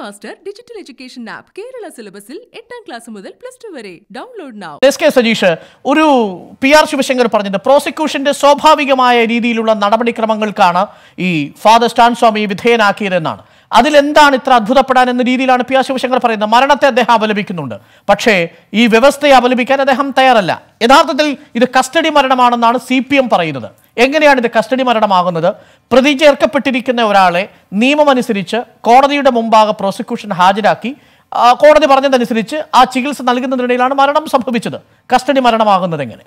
Master digital education app Kerala സിലബസിൽ എട്ടാം class മുതൽ പ്ലസ് ടു വരെ download now S K Sajeesh ഒരു പി ആർ ശിവശങ്കർ പറഞ്ഞത് പ്രോസിക്യൂഷന്റെ സ്വാഭാവികമായ രീതിയിലുള്ള നടപടിക്രമങ്ങൾക്കാണ് ഈ ഫാദർ സ്റ്റാൻ സ്വാമി വിധേയനാക്കിയതെന്നാണ് അതിലെന്താണ് ഇത്ര അത്ഭുതപ്പെടാൻ എന്ന രീതിയിലാണ് പി ആർ ശിവശങ്കർ പറയുന്നത് മരണത്തെ അദ്ദേഹം അപലപിക്കുന്നുണ്ട് പക്ഷേ ഈ വ്യവസ്ഥയെ അപലപിക്കാൻ അദ്ദേഹം തയ്യാറല്ല യഥാർത്ഥത്തിൽ ഇത് കസ്റ്റഡി മരണമാണെന്നാണ് സി പി എം പറയുന്നത് എങ്ങനെയാണ് ഇത് കസ്റ്റഡി മരണമാകുന്നത് പ്രതി ചേർക്കപ്പെട്ടിരിക്കുന്ന ഒരാളെ നിയമമനുസരിച്ച് കോടതിയുടെ മുമ്പാകെ പ്രോസിക്യൂഷൻ ഹാജരാക്കി ആ, കോടതി പറഞ്ഞതനുസരിച്ച് ആ ചികിത്സ നൽകുന്നതിനിടയിലാണ് മരണം സംഭവിച്ചത് കസ്റ്റഡി മരണമാകുന്നത് എങ്ങനെ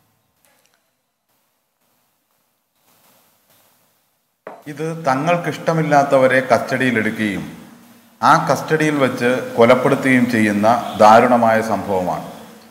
ഇത് തങ്ങൾക്കിഷ്ടമില്ലാത്തവരെ കസ്റ്റഡിയിലെടുക്കുകയും ആ കസ്റ്റഡിയിൽ വെച്ച് കൊലപ്പെടുത്തുകയും ചെയ്യുന്ന ദാരുണമായ സംഭവമാണ്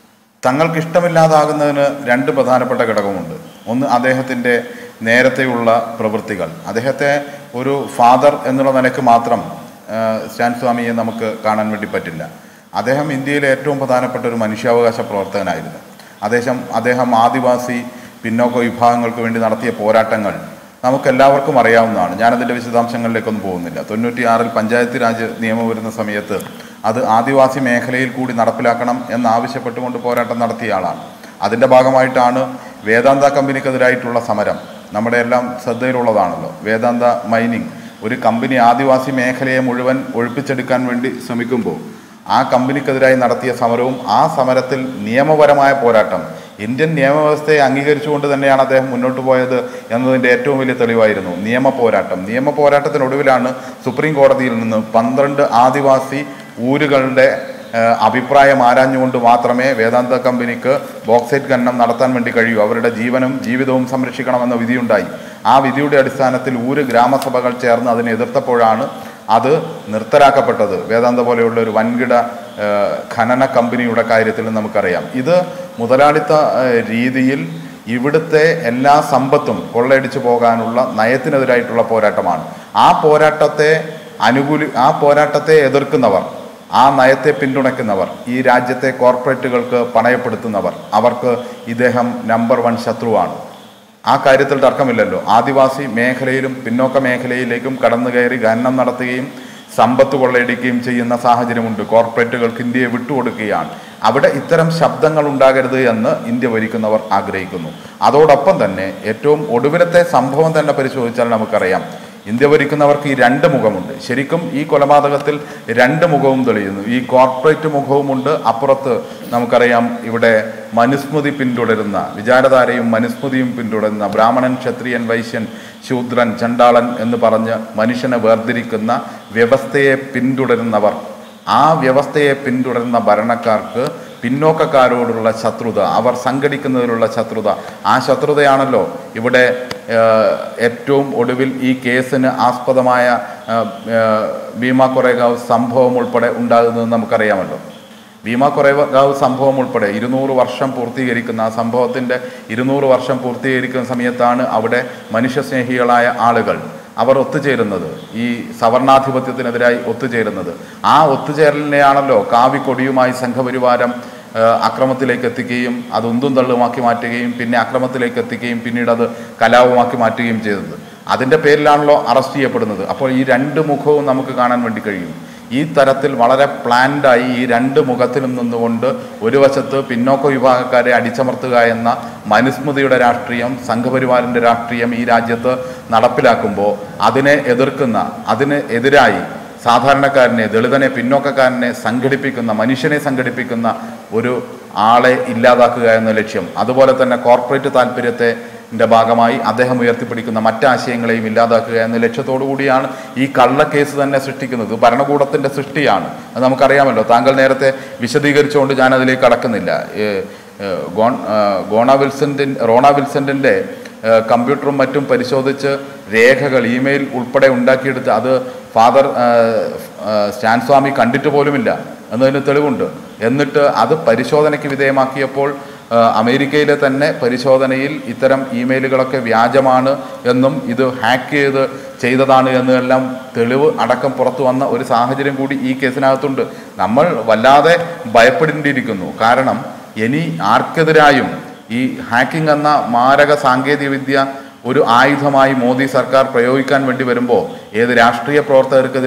തങ്ങൾക്കിഷ്ടമില്ലാതാകുന്നതിന് രണ്ട് പ്രധാനപ്പെട്ട ഘടകമുണ്ട് ഒന്ന് അദ്ദേഹത്തിൻ്റെ നേരത്തെയുള്ള പ്രവൃത്തികൾ അദ്ദേഹത്തെ ഒരു ഫാദർ എന്നുള്ള നിലയ്ക്ക് മാത്രം ആ, സ്റ്റാൻ സ്വാമിയെ നമുക്ക് കാണാൻ വേണ്ടി പറ്റില്ല അദ്ദേഹം ഇന്ത്യയിലെ ഏറ്റവും പ്രധാനപ്പെട്ട ഒരു മനുഷ്യാവകാശ പ്രവർത്തകനായിരുന്നു അദ്ദേഹം അദ്ദേഹം ആദിവാസി പിന്നോക്ക വിഭാഗങ്ങൾക്ക് വേണ്ടി നടത്തിയ പോരാട്ടങ്ങൾ നമുക്കെല്ലാവർക്കും അറിയാവുന്നതാണ് ഞാനതിൻ്റെ വിശദാംശങ്ങളിലേക്കൊന്നും പോകുന്നില്ല തൊണ്ണൂറ്റിയാറിൽ പഞ്ചായത്ത് രാജ് നിയമം വരുന്ന സമയത്ത് അത് ആദിവാസി മേഖലയിൽ കൂടി നടപ്പിലാക്കണം എന്നാവശ്യപ്പെട്ടുകൊണ്ട് പോരാട്ടം നടത്തിയ ആളാണ് അതിൻ്റെ ഭാഗമായിട്ടാണ് വേദാന്ത കമ്പനിക്കെതിരായിട്ടുള്ള സമരം നമ്മുടെ എല്ലാം ശ്രദ്ധയിലുള്ളതാണല്ലോ വേദാന്ത മൈനിങ് ഒരു കമ്പനി ആദിവാസി മേഖലയെ മുഴുവൻ ഒഴിപ്പിച്ചെടുക്കാൻ വേണ്ടി ശ്രമിക്കുമ്പോൾ ആ കമ്പനിക്കെതിരായി നടത്തിയ സമരവും ആ സമരത്തിൽ നിയമപരമായ പോരാട്ടം ഇന്ത്യൻ നിയമവ്യവസ്ഥയെ അംഗീകരിച്ചുകൊണ്ട് തന്നെയാണ് അദ്ദേഹം മുന്നോട്ട് പോയത് എന്നതിൻ്റെ ഏറ്റവും വലിയ തെളിവായിരുന്നു നിയമ പോരാട്ടം നിയമ പോരാട്ടത്തിനൊടുവിലാണ് സുപ്രീം കോടതിയിൽ നിന്ന് പന്ത്രണ്ട് ആദിവാസി ഊരുകളുടെ ഏഹ്, അഭിപ്രായം ആരാഞ്ഞുകൊണ്ട് മാത്രമേ വേദാന്ത കമ്പനിക്ക് ബോക്സൈറ്റ് ഖനനം നടത്താൻ വേണ്ടി കഴിയൂ അവരുടെ ജീവനും ജീവിതവും സംരക്ഷിക്കണമെന്ന വിധിയുണ്ടായി ആ വിധിയുടെ അടിസ്ഥാനത്തിൽ ഊര് ഗ്രാമസഭകൾ ചേർന്ന് അതിനെ എതിർത്തപ്പോഴാണ് അത് നിർത്തലാക്കപ്പെട്ടത് വേദാന്ത പോലെയുള്ള ഒരു വൻകിട ഏഹ്, ഖനന കമ്പനിയുടെ കാര്യത്തിൽ നമുക്കറിയാം ഇത് മുതലാളിത്ത ഏഹ്, രീതിയിൽ ഇവിടുത്തെ എല്ലാ സമ്പത്തും കൊള്ളയടിച്ചു പോകാനുള്ള നയത്തിനെതിരായിട്ടുള്ള പോരാട്ടമാണ് ആ പോരാട്ടത്തെ അനുകൂലി ആ പോരാട്ടത്തെ എതിർക്കുന്നവർ ആ നയത്തെ പിന്തുണയ്ക്കുന്നവർ ഈ രാജ്യത്തെ കോർപ്പറേറ്റുകൾക്ക് പണയപ്പെടുത്തുന്നവർ അവർക്ക് ഇദ്ദേഹം നമ്പർ വൺ ശത്രുവാണ് ആ കാര്യത്തിൽ തർക്കമില്ലല്ലോ ആദിവാസി മേഖലയിലും പിന്നോക്ക മേഖലയിലേക്കും കടന്നു കയറി ഖനനം നടത്തുകയും സമ്പത്ത് കൊള്ളയടിക്കുകയും ചെയ്യുന്ന സാഹചര്യമുണ്ട് കോർപ്പറേറ്റുകൾക്ക് ഇന്ത്യയെ വിട്ടുകൊടുക്കുകയാണ് അവിടെ ഇത്തരം ശബ്ദങ്ങൾ ഉണ്ടാകരുത് എന്ന് ഇന്ത്യ ഭരിക്കുന്നവർ ആഗ്രഹിക്കുന്നു അതോടൊപ്പം തന്നെ ഏറ്റവും ഒടുവിലത്തെ സംഭവം തന്നെ പരിശോധിച്ചാൽ നമുക്കറിയാം ഇന്ത്യ ഭരിക്കുന്നവർക്ക് ഈ രണ്ട് മുഖമുണ്ട് ശരിക്കും ഈ കൊലപാതകത്തിൽ രണ്ട് മുഖവും തെളിയുന്നു ഈ കോർപ്പറേറ്റ് മുഖവുമുണ്ട് അപ്പുറത്ത് നമുക്കറിയാം ഇവിടെ മനുസ്മൃതി പിന്തുടരുന്ന വിചാരധാരയും മനുസ്മൃതിയും പിന്തുടരുന്ന ബ്രാഹ്മണൻ ക്ഷത്രിയൻ വൈശ്യൻ ശൂദ്രൻ ചണ്ടാളൻ എന്ന് പറഞ്ഞ് മനുഷ്യനെ വേർതിരിക്കുന്ന വ്യവസ്ഥയെ പിന്തുടരുന്നവർ ആ വ്യവസ്ഥയെ പിന്തുടരുന്ന ഭരണക്കാർക്ക് പിന്നോക്കക്കാരോടുള്ള ശത്രുത അവർ സംഘടിക്കുന്നതിലുള്ള ശത്രുത ആ ശത്രുതയാണല്ലോ ഇവിടെ ഏഹ്, ഏറ്റവും ഒടുവിൽ ഈ കേസിന് ആസ്പദമായ ഏഹ്, ഏഹ്, ഭീമ കൊറേഗാവ് സംഭവം ഉൾപ്പെടെ ഉണ്ടാകുന്നത് നമുക്കറിയാമല്ലോ ഭീമ കൊറേഗാവ് സംഭവം ഉൾപ്പെടെ ഇരുന്നൂറ് വർഷം പൂർത്തീകരിക്കുന്ന ആ സംഭവത്തിൻ്റെ ഇരുന്നൂറ് വർഷം പൂർത്തീകരിക്കുന്ന സമയത്താണ് അവിടെ മനുഷ്യസ്നേഹികളായ ആളുകൾ അവർ ഒത്തുചേരുന്നത് ഈ സവർണാധിപത്യത്തിനെതിരായി ഒത്തുചേരുന്നത് ആ ഒത്തുചേരലിനെയാണല്ലോ കാവിക്കൊടിയുമായി സംഘപരിവാരം ഏഹ്, അക്രമത്തിലേക്ക് എത്തിക്കുകയും അത് ഉന്തും തള്ളുമാക്കി മാറ്റുകയും പിന്നെ അക്രമത്തിലേക്ക് എത്തിക്കുകയും പിന്നീട് അത് കലാപമാക്കി മാറ്റുകയും ചെയ്തത് അതിൻ്റെ പേരിലാണല്ലോ അറസ്റ്റ് ചെയ്യപ്പെടുന്നത് അപ്പോൾ ഈ രണ്ട് മുഖവും നമുക്ക് കാണാൻ വേണ്ടി കഴിയും ഈ തരത്തിൽ വളരെ പ്ലാൻഡായി ഈ രണ്ട് മുഖത്തിലും നിന്നുകൊണ്ട് ഒരു വശത്ത് പിന്നോക്ക വിഭാഗക്കാരെ അടിച്ചമർത്തുക എന്ന മനുസ്മൃതിയുടെ രാഷ്ട്രീയം സംഘപരിവാറിൻ്റെ രാഷ്ട്രീയം ഈ രാജ്യത്ത് നടപ്പിലാക്കുമ്പോൾ അതിനെ എതിർക്കുന്ന അതിന് എതിരായി സാധാരണക്കാരനെ ദളിതനെ പിന്നോക്കക്കാരനെ സംഘടിപ്പിക്കുന്ന മനുഷ്യനെ സംഘടിപ്പിക്കുന്ന ഒരു ആളെ ഇല്ലാതാക്കുക എന്ന ലക്ഷ്യം അതുപോലെ തന്നെ കോർപ്പറേറ്റ് താല്പര്യത്തെ ന്റെ ഭാഗമായി അദ്ദേഹം ഉയർത്തിപ്പിടിക്കുന്ന മറ്റാശയങ്ങളെയും ഇല്ലാതാക്കുക എന്ന ലക്ഷ്യത്തോടു കൂടിയാണ് ഈ കള്ളക്കേസ് തന്നെ സൃഷ്ടിക്കുന്നത് ഇത് ഭരണകൂടത്തിന്റെ സൃഷ്ടിയാണ് അത് നമുക്കറിയാമല്ലോ താങ്കൾ നേരത്തെ വിശദീകരിച്ചുകൊണ്ട് ഞാൻ അതിലേക്ക് കടക്കുന്നില്ല ഏ, ഏ, ഗോൺ ആ, ഗോണ വിൽസന്റെ റോണ വിൽസന്റിന്റെ ഏഹ് കമ്പ്യൂട്ടറും മറ്റും പരിശോധിച്ച് രേഖകൾ ഇമെയിൽ ഉൾപ്പെടെ ഉണ്ടാക്കിയെടുത്ത് അത് ഫാദർ ഏഹ്, ഏഹ്, സ്റ്റാൻ സ്വാമി കണ്ടിട്ട് പോലുമില്ല എന്നതിന് തെളിവുണ്ട് എന്നിട്ട് അത് പരിശോധനയ്ക്ക് വിധേയമാക്കിയപ്പോൾ ഏഹ്, അമേരിക്കയിലെ തന്നെ പരിശോധനയിൽ ഇത്തരം ഇമെയിലുകളൊക്കെ വ്യാജമാണ് എന്നും ഇത് ഹാക്ക് ചെയ്ത് ചെയ്തതാണ് എന്നെല്ലാം തെളിവ് അടക്കം പുറത്തു വന്ന ഒരു സാഹചര്യം കൂടി ഈ കേസിനകത്തുണ്ട് നമ്മൾ വല്ലാതെ ഭയപ്പെടേണ്ടിയിരിക്കുന്നു കാരണം ഇനി ആർക്കെതിരായും ഈ ഹാക്കിംഗ് എന്ന മാരക സാങ്കേതിക വിദ്യ ഒരു ആയുധമായി മോദി സർക്കാർ പ്രയോഗിക്കാൻ വേണ്ടി വരുമ്പോൾ ഏത് രാഷ്ട്രീയ പ്രവർത്തകർക്കെതിരെയും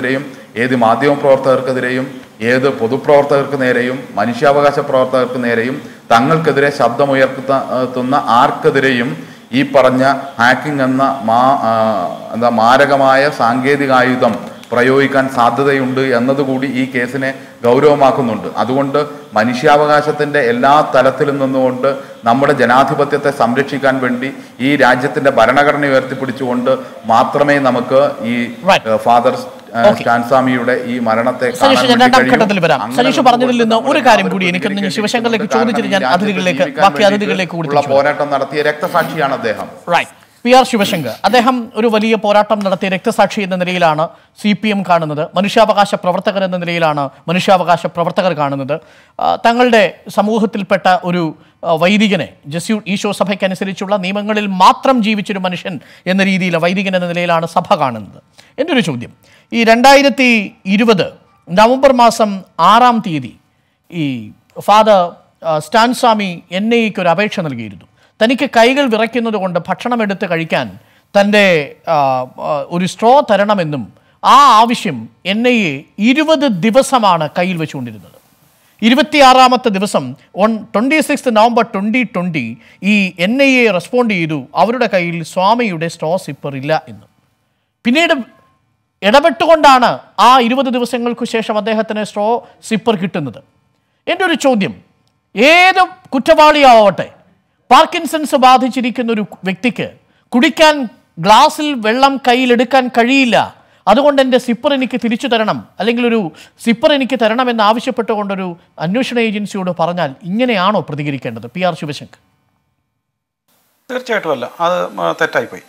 ഏത് മാധ്യമ പ്രവർത്തകർക്കെതിരെയും ഏത് പൊതുപ്രവർത്തകർക്ക് നേരെയും മനുഷ്യാവകാശ പ്രവർത്തകർക്ക് നേരെയും തങ്ങൾക്കെതിരെ ശബ്ദമുയർത്തുന്ന ആർക്കെതിരെയും ഈ പറഞ്ഞ ഹാക്കിംഗ് എന്ന മാ ആ, എന്താ മാരകമായ സാങ്കേതികായുധം പ്രയോഗിക്കാൻ സാധ്യതയുണ്ട് എന്നതുകൂടി ഈ കേസിനെ ഗൗരവമാക്കുന്നുണ്ട് അതുകൊണ്ട് മനുഷ്യാവകാശത്തിന്റെ എല്ലാ തലത്തിലും നിന്നുകൊണ്ട് നമ്മുടെ ജനാധിപത്യത്തെ സംരക്ഷിക്കാൻ വേണ്ടി ഈ രാജ്യത്തിന്റെ ഭരണഘടന ഉയർത്തിപ്പിടിച്ചുകൊണ്ട് മാത്രമേ നമുക്ക് ഈ Right. ഏഹ്, ഫാദർ ഏഹ്, Okay. സ്റ്റാൻസ്വാമിയുടെ ഈ മരണത്തെ കാണാൻ സനീഷ് ഞാൻ വേണ്ടി രണ്ടാം കഴിയൂ. ഘട്ടത്തിൽ വരാം അങ്ങനെ സനീഷ് പറഞ്ഞതിൽ നിന്ന് നമ്മുടെ ഒരു കാര്യം കൂടി അവർ എനിക്ക് പ്രതികരിക്കേണ്ടി ശിവശങ്കറിലേക്ക് കാരണം ചോദിച്ചിട്ട് ഞാൻ ഈ രാജ്യത്ത് അതിഥികളിലേക്ക് ജീവിക്കാൻ ബാക്കി വേണ്ടിയിട്ട് അതിഥികളിലേക്ക് കൂടി ഉള്ള തിരിച്ചു വരാം. പോരാട്ടം നടത്തിയ രക്തസാക്ഷിയാണ് അദ്ദേഹം റൈറ്റ് പി ആർ ശിവശങ്കർ അദ്ദേഹം ഒരു വലിയ പോരാട്ടം നടത്തിയ രക്തസാക്ഷി എന്ന നിലയിലാണ് സി പി എം കാണുന്നത് മനുഷ്യാവകാശ പ്രവർത്തകർ എന്ന നിലയിലാണ് മനുഷ്യാവകാശ പ്രവർത്തകർ കാണുന്നത് ആ, തങ്ങളുടെ സമൂഹത്തിൽപ്പെട്ട ഒരു ആ, വൈദികനെ ജസ്യു ഈശോ സഭയ്ക്കനുസരിച്ചുള്ള നിയമങ്ങളിൽ മാത്രം ജീവിച്ചൊരു മനുഷ്യൻ എന്ന രീതിയിൽ വൈദികൻ എന്ന നിലയിലാണ് സഭ കാണുന്നത് എൻ്റെ ഒരു ചോദ്യം ഈ രണ്ടായിരത്തി ഇരുപത് നവംബർ മാസം ആറാം തീയതി ഈ ഫാദർ ആ, സ്റ്റാൻ സ്വാമി എൻ ഐക്ക് ഒരു അപേക്ഷ നൽകിയിരുന്നു തനിക്ക് കൈകൾ വിറയ്ക്കുന്നത് കൊണ്ട് ഭക്ഷണം എടുത്ത് കഴിക്കാൻ തൻ്റെ ആ, ആ, ഒരു സ്ട്രോ തരണമെന്നും ആ ആവശ്യം എൻ ഐ എ ഇരുപത് ദിവസമാണ് കയ്യിൽ വെച്ചുകൊണ്ടിരുന്നത് ഇരുപത്തിയാറാമത്തെ ദിവസം on twenty six November twenty twenty ഈ എൻ ഐ എ റെസ്പോണ്ട് ചെയ്തു അവരുടെ കയ്യിൽ സ്വാമിയുടെ സ്ട്രോ സിപ്പർ ഇല്ല എന്ന് പിന്നീട് ഇടപെട്ടുകൊണ്ടാണ് ആ ഇരുപത് ദിവസങ്ങൾക്ക് ശേഷം അദ്ദേഹത്തിന് സ്ട്രോ സിപ്പർ കിട്ടുന്നത് എൻ്റെ ഒരു ചോദ്യം ഏത് കുറ്റവാളിയാവട്ടെ പാർക്കിൻസൺസ് ബാധിച്ചിരിക്കുന്ന ഒരു വ്യക്തിക്ക് കുടിക്കാൻ ഗ്ലാസ്സിൽ വെള്ളം കയ്യിലെടുക്കാൻ കഴിയില്ല അതുകൊണ്ട് എൻ്റെ സിപ്പർ എനിക്ക് തിരിച്ചു തരണം അല്ലെങ്കിൽ ഒരു സിപ്പർ എനിക്ക് തരണമെന്ന് ആവശ്യപ്പെട്ടുകൊണ്ടൊരു അന്വേഷണ ഏജൻസിയോട് പറഞ്ഞാൽ ഇങ്ങനെയാണോ പ്രതികരിക്കേണ്ടത് പി ആർ ശിവശങ്കർ തീർച്ചയായിട്ടും അല്ല അത് ആ, തെറ്റായിപ്പോയി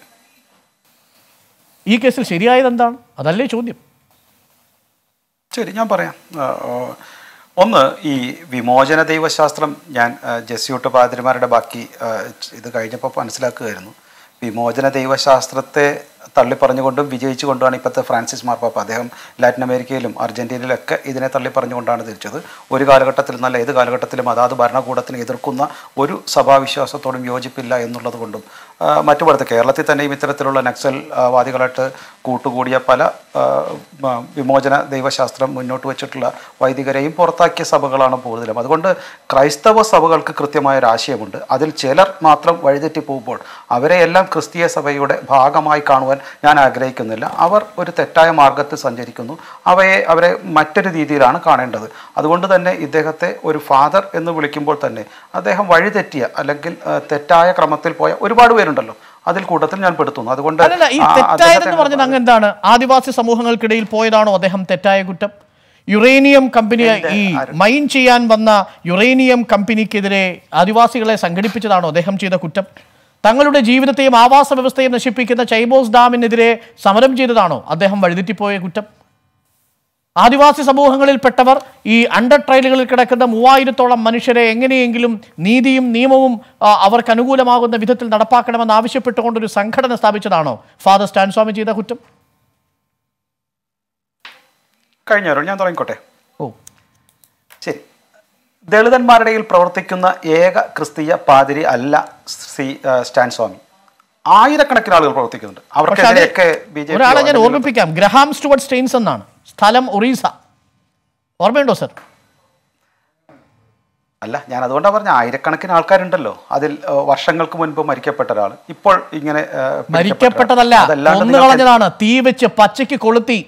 ഈ കേസിൽ ശരിയായത് എന്താണ് അതല്ലേ ചോദ്യം ശരി ഞാൻ പറയാം ആ, ആ, ഒന്ന് ഈ വിമോചന ദൈവശാസ്ത്രം ഞാൻ ആ, ജെസ്യൂട്ട് പാതിരിമാരുടെ ബാക്കി ആ, ഇത് കഴിഞ്ഞപ്പോൾ മനസ്സിലാക്കുകയായിരുന്നു വിമോചന ദൈവശാസ്ത്രത്തെ തള്ളിപ്പറഞ്ഞുകൊണ്ടും വിജയിച്ചുകൊണ്ടുമാണ് ഇപ്പോഴത്തെ ഫ്രാൻസിസ് മാർപ്പാപ്പ അദ്ദേഹം ലാറ്റിൻ അമേരിക്കയിലും അർജന്റീനയിലൊക്കെ ഇതിനെ തള്ളിപ്പറഞ്ഞുകൊണ്ടാണ് തിരിച്ചത് ഒരു കാലഘട്ടത്തിൽ നല്ല ഏത് കാലഘട്ടത്തിലും അതാത് ഭരണകൂടത്തിനെ എതിർക്കുന്ന ഒരു സഭാവിശ്വാസത്തോടും യോജിപ്പില്ല എന്നുള്ളത് കൊണ്ടും ആ, മറ്റു പലത്ത് കേരളത്തിൽ തന്നെയും ഇത്തരത്തിലുള്ള നക്സൽ ആ, വാദികളായിട്ട് കൂട്ടുകൂടിയ പല ആ, മ, വിമോചന ദൈവശാസ്ത്രം മുന്നോട്ട് വെച്ചിട്ടുള്ള വൈദികരെയും പുറത്താക്കിയ സഭകളാണ് കൂടുതലും അതുകൊണ്ട് ക്രൈസ്തവ സഭകൾക്ക് കൃത്യമായ ഒരു ആശയമുണ്ട് അതിൽ ചിലർ മാത്രം വഴിതെറ്റി പോകുമ്പോൾ അവരെയെല്ലാം ക്രിസ്തീയ സഭയുടെ ഭാഗമായി കാണുവാൻ ഞാൻ ആഗ്രഹിക്കുന്നില്ല അവർ ഒരു തെറ്റായ മാർഗത്തിൽ സഞ്ചരിക്കുന്നു അവയെ അവരെ മറ്റൊരു രീതിയിലാണ് കാണേണ്ടത് അതുകൊണ്ട് തന്നെ ഇദ്ദേഹത്തെ ഒരു ഫാദർ എന്ന് വിളിക്കുമ്പോൾ തന്നെ അദ്ദേഹം വഴിതെറ്റിയ അല്ലെങ്കിൽ ആ, തെറ്റായ ക്രമത്തിൽ പോയ ഒരുപാട് പേരുണ്ടല്ലോ അതിൽ കൂട്ടത്തിൽ ഞാൻ പെടുത്തുന്നു അതുകൊണ്ട് അല്ലല്ല ഈ ആ, തെറ്റായതെന്ന് അദ്ദേഹത്തെ പറഞ്ഞത് അങ്ങ് എന്താണ് ആദിവാസി സമൂഹങ്ങൾക്കിടയിൽ പോയതാണോ അദ്ദേഹം തെറ്റായ കുറ്റം യുറേനിയം കമ്പനി ഈ മൈൻ ചെയ്യാൻ വന്ന യുറേനിയം കമ്പനിക്കെതിരെ ആദിവാസികളെ സംഘടിപ്പിച്ചതാണോ അദ്ദേഹം ചെയ്ത കുറ്റം തങ്ങളുടെ ജീവിതത്തെയും ആവാസ വ്യവസ്ഥയും നശിപ്പിക്കുന്ന ചൈബോസ് ഡാമിനെതിരെ സമരം ചെയ്തതാണോ അദ്ദേഹം വഴിതെറ്റിപ്പോയ കുറ്റം ആദിവാസി സമൂഹങ്ങളിൽപ്പെട്ടവർ ഈ അണ്ടർ ട്രയലുകളിൽ കിടക്കുന്ന മൂവായിരത്തോളം മനുഷ്യരെ എങ്ങനെയെങ്കിലും നീതിയും നിയമവും ആ, അവർക്ക് അനുകൂലമാകുന്ന വിധത്തിൽ നടപ്പാക്കണമെന്ന് ആവശ്യപ്പെട്ടുകൊണ്ടൊരു സംഘടന സ്ഥാപിച്ചതാണോ ഫാദർ സ്റ്റാൻ സ്വാമി ചെയ്ത കുറ്റം കഴിഞ്ഞവരും ഞാൻ തുടങ്ങിക്കോട്ടെ ഓ ശരി ദളിതന്മാരുടെ ഇടയിൽ പ്രവർത്തിക്കുന്ന ഏക ക്രിസ്തീയ പാതിരി അല്ല ശ്രീ ആ, സ്റ്റാൻ സ്വാമി ആയിരക്കണക്കിന് ആളുകൾ പ്രവർത്തിക്കുന്നുണ്ട് പക്ഷെ അത് അവർക്കെതിരെയൊക്കെ ബി ജെ ഒരാളെ ഞാൻ ഓർമ്മിപ്പിക്കാം ഗ്രഹാം സ്റ്റുവർട്ട് സ്റ്റെയിൻസ് എന്നാണ് സ്ഥലം ഒറീസ ഓർമ്മയുണ്ടോ സർ അല്ല ഞാൻ അതുകൊണ്ടാണ് പറഞ്ഞ ആയിരക്കണക്കിന് ആൾക്കാരുണ്ടല്ലോ അതിൽ ആ, വർഷങ്ങൾക്ക് മുൻപ് മരിക്കപ്പെട്ട ഒരാൾ ഇപ്പോൾ ഇങ്ങനെ ആ, പിടിക്കപ്പെട്ട ഒരാൾ. മരിക്കപ്പെട്ടതല്ല അതല്ലാണ്ട് കൊന്നു നിങ്ങൾക്ക് കളഞ്ഞതാണ് തീ വെച്ച് പച്ചയ്ക്ക് കൊളുത്തി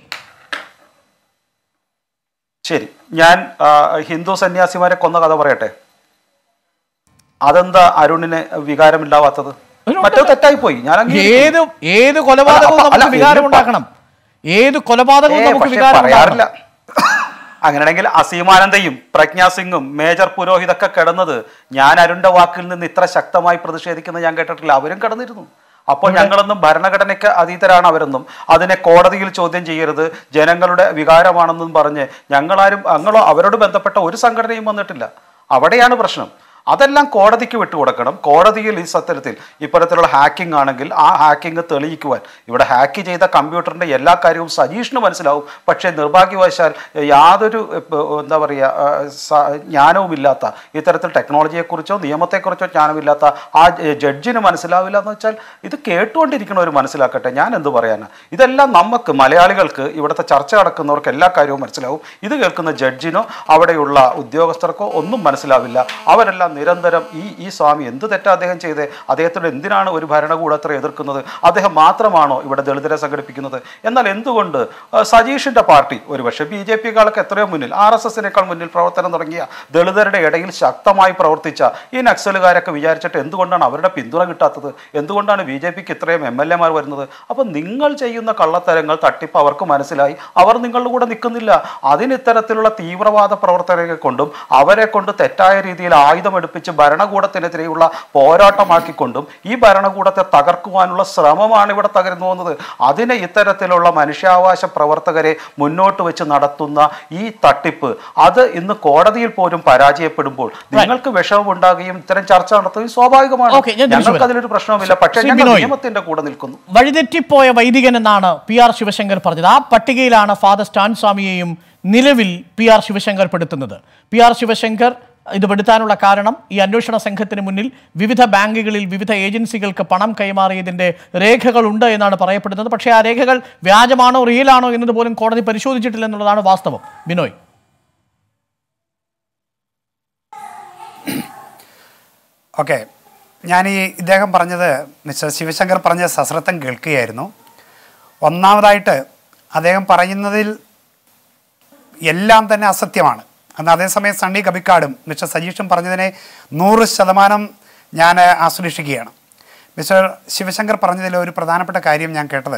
ശരി ഞാൻ ആ, ഹിന്ദു സന്യാസിമാരെ കൊന്ന കഥ പറയട്ടെ അതെന്താ അരുണിന് വികാരമില്ലാവാത്തത് അതിനുണ്ടല്ലോ. മറ്റോ തെറ്റായി പോയി ഞാൻ അംഗീകരിക്കുന്നു. ഏത് ഏത് കൊലപാതകവും അല്ല, നമുക്ക് അല്ല, വികാരം ഇതിപ്പോ- ഉണ്ടാക്കണം ഏത് കൊലപാതകവും ഏ, നമുക്ക് പക്ഷേ വികാരം പറയാറില്ല ഉണ്ടാക്കണം അങ്ങനെയാണെങ്കിൽ അസീമാനന്ദയും പ്രജ്ഞാ സിംഗും മേജർ പുരോഹിതൊക്കെ കിടന്നത് ഞാൻ അരുണിന്റെ വാക്കിൽ നിന്ന് ഇത്ര ശക്തമായി പ്രതിഷേധിക്കുന്നത് ഞാൻ കേട്ടിട്ടില്ല അവരും കിടന്നിരുന്നു അപ്പോൾ ഞങ്ങളൊന്നും ഭരണഘടനയ്ക്ക് അതീതരാണ് അവരെന്നും അതിനെ കോടതിയിൽ ചോദ്യം ചെയ്യരുത് ജനങ്ങളുടെ വികാരമാണെന്നും പറഞ്ഞ് ഞങ്ങളാരും ഞങ്ങളോ അവരോട് ബന്ധപ്പെട്ട ഒരു സംഘടനയും വന്നിട്ടില്ല അവിടെയാണ് പ്രശ്നം അതെല്ലാം കോടതിക്ക് വിട്ടുകൊടുക്കണം കോടതിയിൽ ഈ സത്യത്തിൽ ഇത്തരത്തിലുള്ള ഹാക്കിംഗ് ആണെങ്കിൽ ആ ഹാക്കിംഗ് തെളിയിക്കുവാൻ ഇവിടെ ഹാക്ക് ചെയ്ത കമ്പ്യൂട്ടറിന്റെ എല്ലാ കാര്യവും സജീഷിന് മനസ്സിലാവും പക്ഷേ നിർഭാഗ്യവശാൽ യാതൊരു ഇപ്പ- എന്താ പറയുക ആ, സ- ജ്ഞാനവുമില്ലാത്ത ഇത്തരത്തിൽ ടെക്നോളജിയെക്കുറിച്ചോ നിയമത്തെക്കുറിച്ചോ ജ്ഞാനമില്ലാത്ത ആ ജ- ജഡ്ജിന് മനസ്സിലാവില്ല എന്ന് വെച്ചാൽ ഇത് കേട്ടുകൊണ്ടിരിക്കുന്നവർ മനസ്സിലാക്കട്ടെ ഞാൻ എന്ത് പറയാനാ ഇതെല്ലാം നമുക്ക് മലയാളികൾക്ക് ഇവിടുത്തെ ചർച്ച നടക്കുന്നവർക്ക് എല്ലാ കാര്യവും മനസ്സിലാവും ഇത് കേൾക്കുന്ന ജഡ്ജിനോ അവിടെയുള്ള ഉദ്യോഗസ്ഥർക്കോ ഒന്നും മനസ്സിലാവില്ല അവരെല്ലാം നിരന്തരം ഈ ഈ സ്വാമി എന്ത് തെറ്റാ അദ്ദേഹം ചെയ്തേ അദ്ദേഹത്തോട് എന്തിനാണ് ഒരു ഭരണകൂടത്തെ എതിർക്കുന്നത് അദ്ദേഹം മാത്രമാണോ ഇവിടെ ദളിതരെ സംഘടിപ്പിക്കുന്നത് എന്നാൽ എന്തുകൊണ്ട് ആ, സജീഷിന്റെ പാർട്ടി ഒരുപക്ഷെ ബി ജെ പിക്കാളൊക്കെ എത്രയോ മുന്നിൽ ആർ എസ് എസിനേക്കാൾ മുന്നിൽ പ്രവർത്തനം തുടങ്ങിയ ദളിതരുടെ ഇടയിൽ ശക്തമായി പ്രവർത്തിച്ച ഈ നക്സലുകാരൊക്കെ വിചാരിച്ചിട്ട് എന്തുകൊണ്ടാണ് അവരുടെ പിന്തുണ കിട്ടാത്തത് എന്തുകൊണ്ടാണ് ബി ജെ പിക്ക് ഇത്രയും എം എൽ എമാർ വരുന്നത് അപ്പം നിങ്ങൾ ചെയ്യുന്ന കള്ളത്തരങ്ങൾ തട്ടിപ്പ് അവർക്ക് മനസ്സിലായി അവർ നിങ്ങളുടെ കൂടെ നിൽക്കുന്നില്ല അതിന് ഇത്തരത്തിലുള്ള തീവ്രവാദ പ്രവർത്തകരെ കൊണ്ടും അവരെ കൊണ്ട് തെറ്റായ രീതിയിൽ ആയുധമെടുപ്പിച്ച് ഭരണകൂടത്തിനെതിരെയുള്ള പോരാട്ടമാക്കിക്കൊണ്ടും ഈ ഭരണകൂടത്തെ തകർക്കുവാനുള്ള ശ്രമമാണ് ഇവിടെ തകർന്നു പോകുന്നത് അതിനെ ഇത്തരത്തിലുള്ള മനുഷ്യാവകാശ പ്രവർത്തകരെ മുന്നോട്ട് വെച്ച് നടത്തുന്ന ഈ തട്ടിപ്പ് അത് ഇന്ന് കോടതിയിൽ പോലും പരാജയപ്പെടുമ്പോൾ നിങ്ങൾക്ക് വിഷമമുണ്ടാകുകയും ഇത്തരം ചർച്ച നടത്തുകയും സ്വാഭാവികമാണ് Okay, ഞാൻ തിരിച്ചു ഞങ്ങൾക്ക് വരാം. അതിലൊരു പ്രശ്നവുമില്ല പക്ഷേ ശ്രീ ഞങ്ങൾ ബിനോയ്. നിയമത്തിന്റെ കൂടെ നിൽക്കുന്നു വഴിതെറ്റിപ്പോയ വൈദികൻ എന്നാണ് പി ആർ ശിവശങ്കർ പറഞ്ഞത് ആ പട്ടികയിലാണ് ഫാദർ സ്റ്റാൻ സ്വാമിയെയും നിലവിൽ പി ആർ ശിവശങ്കർ പെടുത്തുന്നത് പി ആർ ശിവശങ്കർ ഇത് പെടുത്താനുള്ള കാരണം ഈ അന്വേഷണ സംഘത്തിന് മുന്നിൽ വിവിധ ബാങ്കുകളിൽ വിവിധ ഏജൻസികൾക്ക് പണം കൈമാറിയതിന്റെ രേഖകളുണ്ട് എന്നാണ് പറയപ്പെടുന്നത് പക്ഷേ ആ രേഖകൾ വ്യാജമാണോ റിയലാണോ എന്നത് പോലും കോടതി പരിശോധിച്ചിട്ടില്ല എന്നുള്ളതാണ് വാസ്തവം ബിനോയ് ഓക്കെ ഞാൻ ഈ ഇദ്ദേഹം പറഞ്ഞത് മിസ്റ്റർ ശിവശങ്കർ പറഞ്ഞ സശ്രദ്ധം കേൾക്കുകയായിരുന്നു ഒന്നാമതായിട്ട് അദ്ദേഹം പറയുന്നതിൽ എല്ലാം തന്നെ അസത്യമാണ് അന്ന് അതേസമയം സണ്ണി കബിക്കാടും മിസ്റ്റർ സജീഷും പറഞ്ഞതിനെ നൂറ് ശതമാനം ഞാൻ ആശ്ലേഷിക്കുകയാണ് മിസ്റ്റർ ശിവശങ്കർ പറഞ്ഞതിൽ ഒരു പ്രധാനപ്പെട്ട കാര്യം ഞാൻ കേട്ടത്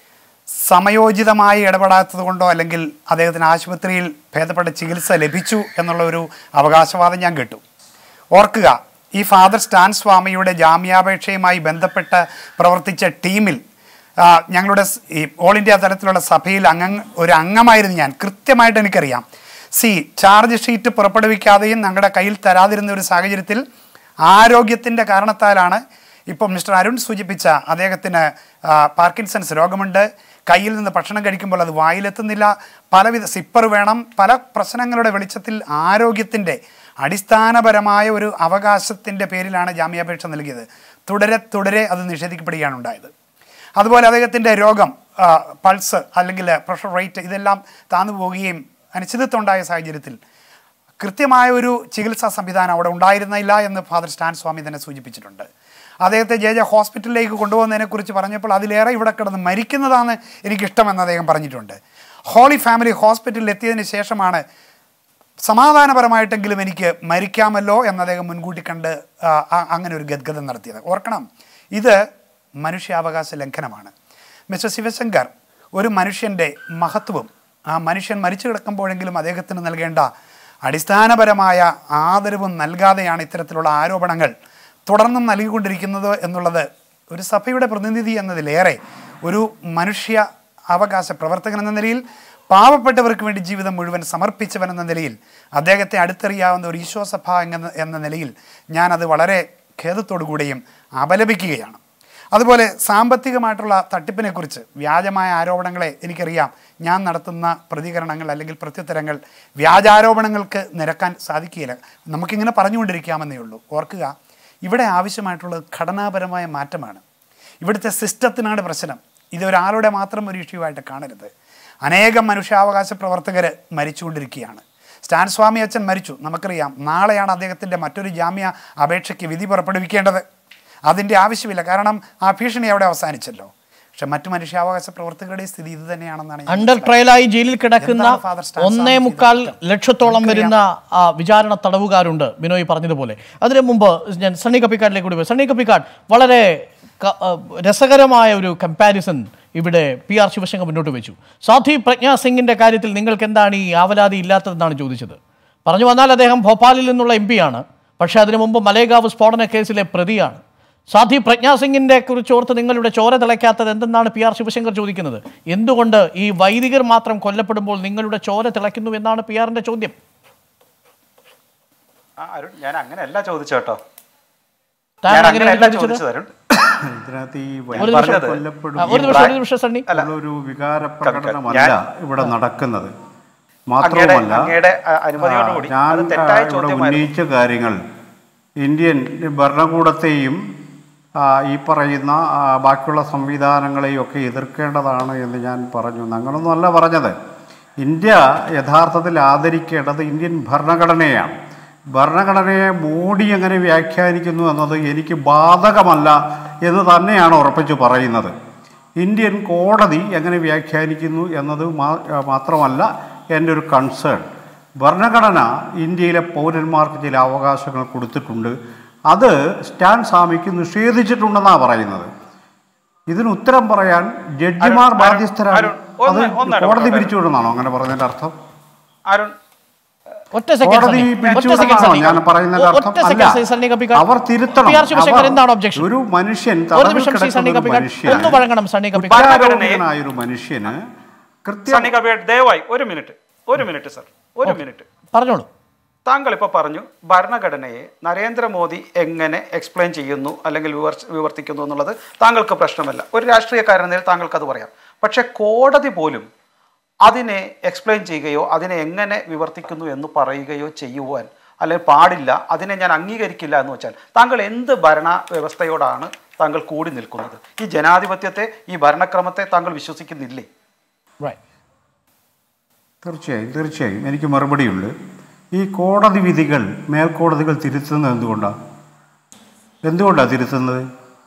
സമയോചിതമായി ഇടപെടാത്തത് കൊണ്ടോ അല്ലെങ്കിൽ അദ്ദേഹത്തിന് ആശുപത്രിയിൽ ഭേദപ്പെട്ട ചികിത്സ ലഭിച്ചു എന്നുള്ള ഒരു അവകാശവാദം ഞാൻ കേട്ടു ഓർക്കുക ഈ ഫാദർ സ്റ്റാൻ സ്വാമിയുടെ ജാമ്യാപേക്ഷയുമായി ബന്ധപ്പെട്ട് പ്രവർത്തിച്ച ടീമിൽ ആ, ഞങ്ങളുടെ സ് ഈ ഓൾ ഇന്ത്യ തലത്തിലുള്ള സഭയിൽ അംഗ ഒരു അംഗമായിരുന്നു ഞാൻ കൃത്യമായിട്ട് എനിക്കറിയാം സി ചാർജ് ഷീറ്റ് പുറപ്പെടുവിക്കാതെയും ഞങ്ങളുടെ കയ്യിൽ തരാതിരുന്ന ഒരു സാഹചര്യത്തിൽ ആരോഗ്യത്തിൻ്റെ കാരണത്താലാണ് ഇപ്പോൾ മിസ്റ്റർ അരുൺ സൂചിപ്പിച്ച അദ്ദേഹത്തിന് ആ, പാർക്കിൻസൺസ് രോഗമുണ്ട് കയ്യിൽ നിന്ന് ഭക്ഷണം കഴിക്കുമ്പോൾ അത് വായിലെത്തുന്നില്ല പലവിധ സിപ്പർ വേണം പല പ്രശ്നങ്ങളുടെ വെളിച്ചത്തിൽ ആരോഗ്യത്തിൻ്റെ അടിസ്ഥാനപരമായ ഒരു അവകാശത്തിൻ്റെ പേരിലാണ് ജാമ്യാപേക്ഷ നൽകിയത് തുടരെ തുടരെ അത് നിഷേധിക്കപ്പെടുകയാണ് ഉണ്ടായത് അതുപോലെ അദ്ദേഹത്തിൻ്റെ രോഗം ആ, പൾസ് അല്ലെങ്കിൽ പ്രഷർ റേറ്റ് ഇതെല്ലാം താന്നു പോവുകയും അനിശ്ചിതത്വം ഉണ്ടായ സാഹചര്യത്തിൽ കൃത്യമായ ഒരു ചികിത്സാ സംവിധാനം അവിടെ ഉണ്ടായിരുന്നില്ല എന്ന് ഫാദർ സ്റ്റാൻ സ്വാമി തന്നെ സൂചിപ്പിച്ചിട്ടുണ്ട് അദ്ദേഹത്തെ ജെ ജെ ഹോസ്പിറ്റലിലേക്ക് കൊണ്ടുപോകുന്നതിനെക്കുറിച്ച് പറഞ്ഞപ്പോൾ അതിലേറെ ഇവിടെ കിടന്ന് മരിക്കുന്നതാണ് എനിക്കിഷ്ടമെന്ന് അദ്ദേഹം പറഞ്ഞിട്ടുണ്ട് ഹോളി ഫാമിലി ഹോസ്പിറ്റലിൽ എത്തിയതിന് ശേഷമാണ് സമാധാനപരമായിട്ടെങ്കിലും എനിക്ക് മരിക്കാമല്ലോ എന്ന് അദ്ദേഹം മുൻകൂട്ടി കണ്ട് ആ, ആ- അങ്ങനെ ഒരു ഗദ്ഗതം നടത്തിയത് ഓർക്കണം ഇത് മനുഷ്യാവകാശ ലംഘനമാണ് മിസ്റ്റർ ശിവശങ്കർ ഒരു മനുഷ്യൻ്റെ മഹത്വവും ആ മനുഷ്യൻ മരിച്ചു കിടക്കുമ്പോഴെങ്കിലും അദ്ദേഹത്തിന് നൽകേണ്ട അടിസ്ഥാനപരമായ ആദരവും നൽകാതെയാണ് ഇത്തരത്തിലുള്ള ആരോപണങ്ങൾ തുടർന്നും നൽകിക്കൊണ്ടിരിക്കുന്നത് എന്നുള്ളത് ഒരു സഭയുടെ പ്രതിനിധി എന്നതിലേറെ ഒരു മനുഷ്യ അവകാശ പ്രവർത്തകൻ എന്ന നിലയിൽ പാവപ്പെട്ടവർക്ക് വേണ്ടി ജീവിതം മുഴുവൻ സമർപ്പിച്ചവൻ എന്ന നിലയിൽ അദ്ദേഹത്തെ അടുത്തറിയാവുന്ന ഒരു ഈശോ സഭ എന്ന എന്ന നിലയിൽ ഞാനത് വളരെ ഖേദത്തോടു കൂടിയും അപലപിക്കുകയാണ് അതുപോലെ സാമ്പത്തികമായിട്ടുള്ള തട്ടിപ്പിനെക്കുറിച്ച് വ്യാജമായ ആരോപണങ്ങളെ എനിക്കറിയാം ഞാൻ നടത്തുന്ന പ്രതികരണങ്ങൾ അല്ലെങ്കിൽ പ്രത്യുത്തരങ്ങൾ വ്യാജാരോപണങ്ങൾക്ക് നിരക്കാൻ സാധിക്കുകയില്ല നമുക്കിങ്ങനെ പറഞ്ഞുകൊണ്ടിരിക്കാമെന്നേ ഉള്ളൂ ഓർക്കുക ഇവിടെ ആവശ്യമായിട്ടുള്ളത് ഘടനാപരമായ മാറ്റമാണ് ഇവിടുത്തെ സിസ്റ്റത്തിനാണ് പ്രശ്നം ഇത് ഒരാളുടെ മാത്രം ഒരു ഇഷ്യൂ ആയിട്ട് കാണരുത് അനേകം മനുഷ്യാവകാശ പ്രവർത്തകർ മരിച്ചുകൊണ്ടിരിക്കുകയാണ് സ്റ്റാൻ സ്വാമി അച്ഛൻ മരിച്ചു നമുക്കറിയാം നാളെയാണ് അദ്ദേഹത്തിൻ്റെ മറ്റൊരു ജാമ്യ അപേക്ഷയ്ക്ക് വിധി പുറപ്പെടുവിക്കേണ്ടത് അതിൻ്റെ ആവശ്യമില്ല കാരണം ആ ഭീഷണി അവിടെ അവസാനിച്ചല്ലോ പക്ഷെ മറ്റു മനുഷ്യാവകാശ പ്രവർത്തകരുടെ സ്ഥിതി ഇത് തന്നെയാണെന്നാണ് ഞാൻ അണ്ടർ ട്രയലായി ജയിലിൽ കിടക്കുന്ന എന്താണ് ഫാദർ സ്റ്റാൻ ഒന്നേ സ്വാമി മുക്കാൽ ചെയ്തത്? ലക്ഷത്തോളം വരുന്ന ആ, വിചാരണ തടവുകാരുണ്ട് ബിനോയ് പറഞ്ഞതുപോലെ അതിനു മുമ്പ് ഞാൻ സണ്ണി കപ്പിക്കാട്ടിലേക്ക് കൂടി പോയി സണ്ണി കപ്പിക്കാട് വളരെ ക- ആ, രസകരമായ ഒരു കമ്പാരിസൺ ഇവിടെ പി ആർ ശിവശങ്കർ മുന്നോട്ട് വെച്ചു സാധ്വി പ്രജ്ഞാ സിംഗിന്റെ കാര്യത്തിൽ നിങ്ങൾക്ക് എന്താണ് ഈ ആവലാതി ഇല്ലാത്തതെന്നാണ് ചോദിച്ചത് പറഞ്ഞു വന്നാൽ അദ്ദേഹം ഭോപ്പാലിൽ നിന്നുള്ള എം പിയാണ് പക്ഷേ അതിനു മുമ്പ് മലേഗാവ് സ്ഫോടന കേസിലെ പ്രതിയാണ് സാധ്വി പ്രജ്ഞാ സിംഗിന്റെ കുറിച്ച് ഓർത്ത് നിങ്ങളുടെ ചോര തിളയ്ക്കാത്തത് എന്തെന്നാണ് പി ആർ ശിവശങ്കർ ചോദിക്കുന്നത് എന്തുകൊണ്ട് ഈ വൈദികർ മാത്രം കൊല്ലപ്പെടുമ്പോൾ നിങ്ങളുടെ ചോര തിളയ്ക്കുന്നു എന്നാണ് പി ആറിന്റെ ചോദ്യം ആ, അരുൺ ഞാൻ അങ്ങനെയല്ല ചോദിച്ചു കേട്ടോ താങ്കൾ ഞാൻ അങ്ങനെയാണ് അങ്ങനെയല്ല ചോദിച്ചത്? ചോദിച്ചത് അരുൺ ഇതിനകത്ത് ഈ ഒരു വൈദ്യുതി നിമിഷം പറഞ്ഞത്. കൊല്ലപ്പെടും ആ, ഒരു നിമിഷം ഒരു നിമിഷം സണ്ണി അല്ല. ഒരു വികാര ഞാൻ- പ്രകടനമല്ല ഇവിടെ നടക്കുന്നത് മാത്രവുമല്ല അങ്ങയുടെ- അങ്ങയുടെ, ആ, അനുമതിയോടുകൂടി ആ, അത് ഞാൻ തെറ്റായ ആ, ഇവിടെ ചോദ്യമായിരുന്നു. ഉന്നയിച്ച കാര്യങ്ങൾ ഇന്ത്യൻ ഭരണകൂടത്തെയും ആ, ഈ പറയുന്ന ആ, ബാക്കിയുള്ള സംവിധാനങ്ങളെയും ഒക്കെ എതിർക്കേണ്ടതാണ് എന്ന് ഞാൻ പറഞ്ഞു അങ്ങനൊന്നുമല്ല പറഞ്ഞത് ഇന്ത്യ യഥാർത്ഥത്തിൽ ആദരിക്കേണ്ടത് ഇന്ത്യൻ ഭരണഘടനയാണ് ഭരണഘടനയെ മോഡി എങ്ങനെ വ്യാഖ്യാനിക്കുന്നു എന്നത് എനിക്ക് ബാധകമല്ല എന്ന് തന്നെയാണ് ഉറപ്പിച്ച് പറയുന്നത് ഇന്ത്യൻ കോടതി എങ്ങനെ വ്യാഖ്യാനിക്കുന്നു എന്നത് മാ- മാത്രമല്ല എൻ്റെ ഒരു കൺസേൺ ഭരണഘടന ഇന്ത്യയിലെ പൗരന്മാർക്ക് ചില അവകാശങ്ങൾ കൊടുത്തിട്ടുണ്ട് അത് സ്റ്റാൻ സ്വാമിക്ക് നിഷേധിച്ചിട്ടുണ്ടെന്നാണ് പറയുന്നത് ഇതിന് ഉത്തരം പറയാൻ ജഡ്ജിമാർ അരുൺ, ബാധ്യസ്ഥരാണ് അരുൺ, ഒന്ന് അത് ഒന്ന് കോടതി ഇടപെടട്ടെ. പിരിച്ചുവിടുന്നാണോ അങ്ങനെ പറയുന്നതിന്റെ അർത്ഥം അരുൺ ഒറ്റ സെക്കൻഡ് കോടതി സണ്ണി. ഒറ്റ പിരിച്ചുവിടണമെന്നോ സെക്കൻഡ് സണ്ണി. ഞാൻ പറയുന്നതിന്റെ ഒറ്റ അർത്ഥം സെക്കൻഡ് അല്ല. സണ്ണി കപ്പിക്കാർ. അവർ തിരുത്തണം പി ആർ ശിവശങ്കർ അവർ എന്താണ് ഒബ്ജക്ഷൻ ഒരു മനുഷ്യൻ ഒരു തടവിൽ നിമിഷം ശ്രീ സണ്ണി കിടക്കുന്ന ഒരു കപ്പിക്കാർ മനുഷ്യൻ ഒന്ന് വഴങ്ങണം സണ്ണി കപ്പിക്കാർ കുറ്റാരോപിതനായ ഒരു മനുഷ്യന് കൃത്യം സണ്ണി കബീർ ദയവായി ഒരു മിനിറ്റ് ഒരു മിനിറ്റ് സർ ഒരു മിനിറ്റ് പറഞ്ഞോളൂ താങ്കൾ ഇപ്പോൾ പറഞ്ഞു ഭരണഘടനയെ നരേന്ദ്രമോദി എങ്ങനെ എക്സ്പ്ലെയിൻ ചെയ്യുന്നു അല്ലെങ്കിൽ വിവർ വിവർത്തിക്കുന്നു എന്നുള്ളത് താങ്കൾക്ക് പ്രശ്നമല്ല ഒരു രാഷ്ട്രീയക്കാരൻ നിലയിൽ താങ്കൾക്ക് അത് പറയാം പക്ഷേ കോടതി പോലും അതിനെ എക്സ്പ്ലെയിൻ ചെയ്യുകയോ അതിനെ എങ്ങനെ വിവർത്തിക്കുന്നു എന്ന് പറയുകയോ ചെയ്യുവാൻ അല്ലെങ്കിൽ പാടില്ല അതിനെ ഞാൻ അംഗീകരിക്കില്ല എന്ന് വെച്ചാൽ താങ്കൾ എന്ത് ഭരണ വ്യവസ്ഥയോടാണ് താങ്കൾ കൂടി നിൽക്കുന്നത് ഈ ജനാധിപത്യത്തെ ഈ ഭരണക്രമത്തെ താങ്കൾ വിശ്വസിക്കുന്നില്ലേ Right. തീർച്ചയായും തീർച്ചയായും എനിക്ക് മറുപടിയുണ്ട് ഈ കോടതി വിധികൾ മേൽക്കോടതികൾ തിരുത്തുന്നത് എന്തുകൊണ്ടാണ് എന്തുകൊണ്ടാണ് തിരുത്തുന്നത്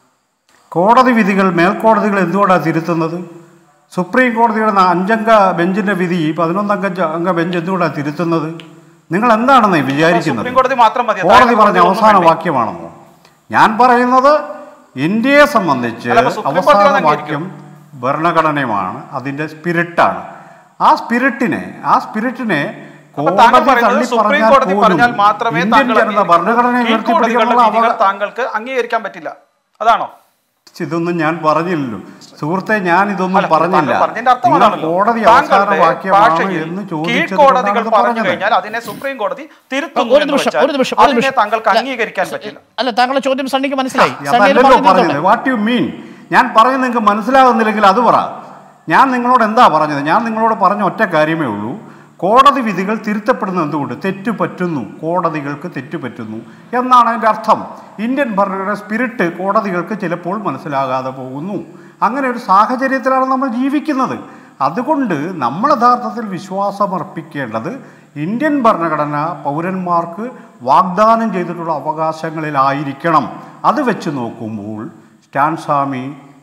കോടതി വിധികൾ മേൽക്കോടതികൾ എന്തുകൊണ്ടാണ് തിരുത്തുന്നത് സുപ്രീം കോടതിയുടെ ന- അഞ്ചംഗ ബെഞ്ചിൻ്റെ വിധി പതിനൊന്നംഗ ജ- അംഗ ബെഞ്ച് എന്തുകൊണ്ടാണ് തിരുത്തുന്നത് നിങ്ങൾ എന്താണെന്ന് വിചാരിക്കുന്നത് സുപ്രീം കോടതി മാത്രം മതി കോടതി താഴെ പറഞ്ഞ കോടതി അവസാന ഒന്നും വേണ്ടേ? വാക്യമാണെന്നോ ഞാൻ പറയുന്നത് ഇന്ത്യയെ സംബന്ധിച്ച് അല്ല, അപ്പൊ സുപ്രീം കോടതി അവസാന ഒന്ന് വാക്യം ഭരണഘടനയുമാണ് അതിൻ്റെ സ്പിരിറ്റാണ് ആ സ്പിരിറ്റിനെ ആ സ്പിരിറ്റിനെ അപ്പൊ താങ്കൾ കോടതി പറയുന്നത് തള്ളി സുപ്രീം പറഞ്ഞാൽ കോടതി പോലും പറഞ്ഞാൽ മാത്രമേ ഇന്ത്യൻ താങ്കൾ ജനത അംഗീകരിക്കൂ. ഭരണഘടനയെ കീഴ്ക്കോടതികളുടെ ഉയർത്തിപ്പിടിക്കാനുള്ള വിധികൾ അവകാശം താങ്കൾക്ക് അംഗീകരിക്കാൻ പറ്റില്ല അതാണോ ഇതൊന്നും ഞാൻ പറഞ്ഞില്ലല്ലോ സുഹൃത്തെ ഞാൻ ഇതൊന്നും അല്ല, പറഞ്ഞില്ല താങ്കൾ പറഞ്ഞതിന്റെ അർത്ഥം നിങ്ങൾ അതാണല്ലോ. കോടതി അവസാന താങ്കളുടെ വാക്യമാണ് ഭാഷയിൽ എന്ന് കീഴ്ക്കോടതികൾ ചോദിച്ചത് പറഞ്ഞു കഴിഞ്ഞാൽ അതിനെ സുപ്രീം കോടതി തിരുത്തുന്നു ഒരു എന്ന് നിമിഷം വെച്ചാൽ ഒരു നിമിഷം ഒരു അതിനെ നിമിഷം താങ്കൾക്ക് അല്ല, അംഗീകരിക്കാൻ പറ്റില്ല അല്ല താങ്കളുടെ ചോദ്യം സണ്ണിക്ക് മനസ്സിലായി സണ്ണി അത് അതല്ലല്ലോ പറഞ്ഞു പറഞ്ഞത് തീർത്തോട്ടെ. വാട്ട് യു മീൻ ഞാൻ പറയുന്നത് നിങ്ങൾക്ക് മനസ്സിലാകുന്നില്ലെങ്കിൽ അത് പറ ഞാൻ നിങ്ങളോട് എന്താ പറഞ്ഞത് ഞാൻ നിങ്ങളോട് പറഞ്ഞ ഒറ്റ കാര്യമേ ഉള്ളൂ കോടതി വിധികൾ തിരുത്തപ്പെടുന്നത് എന്തുകൊണ്ട് തെറ്റു പറ്റുന്നു കോടതികൾക്ക് തെറ്റു പറ്റുന്നു എന്നാണ് അതിൻ്റെ അർത്ഥം ഇന്ത്യൻ ഭരണഘടന സ്പിരിറ്റ് കോടതികൾക്ക് ചിലപ്പോൾ മനസ്സിലാകാതെ പോകുന്നു അങ്ങനെ ഒരു സാഹചര്യത്തിലാണ് നമ്മൾ ജീവിക്കുന്നത് അതുകൊണ്ട് നമ്മൾ യഥാർത്ഥത്തിൽ വിശ്വാസമർപ്പിക്കേണ്ടത് ഇന്ത്യൻ ഭരണഘടന പൗരന്മാർക്ക് വാഗ്ദാനം ചെയ്തിട്ടുള്ള അവകാശങ്ങളിലായിരിക്കണം അത് വെച്ച് നോക്കുമ്പോൾ സ്റ്റാൻ സ്വാമി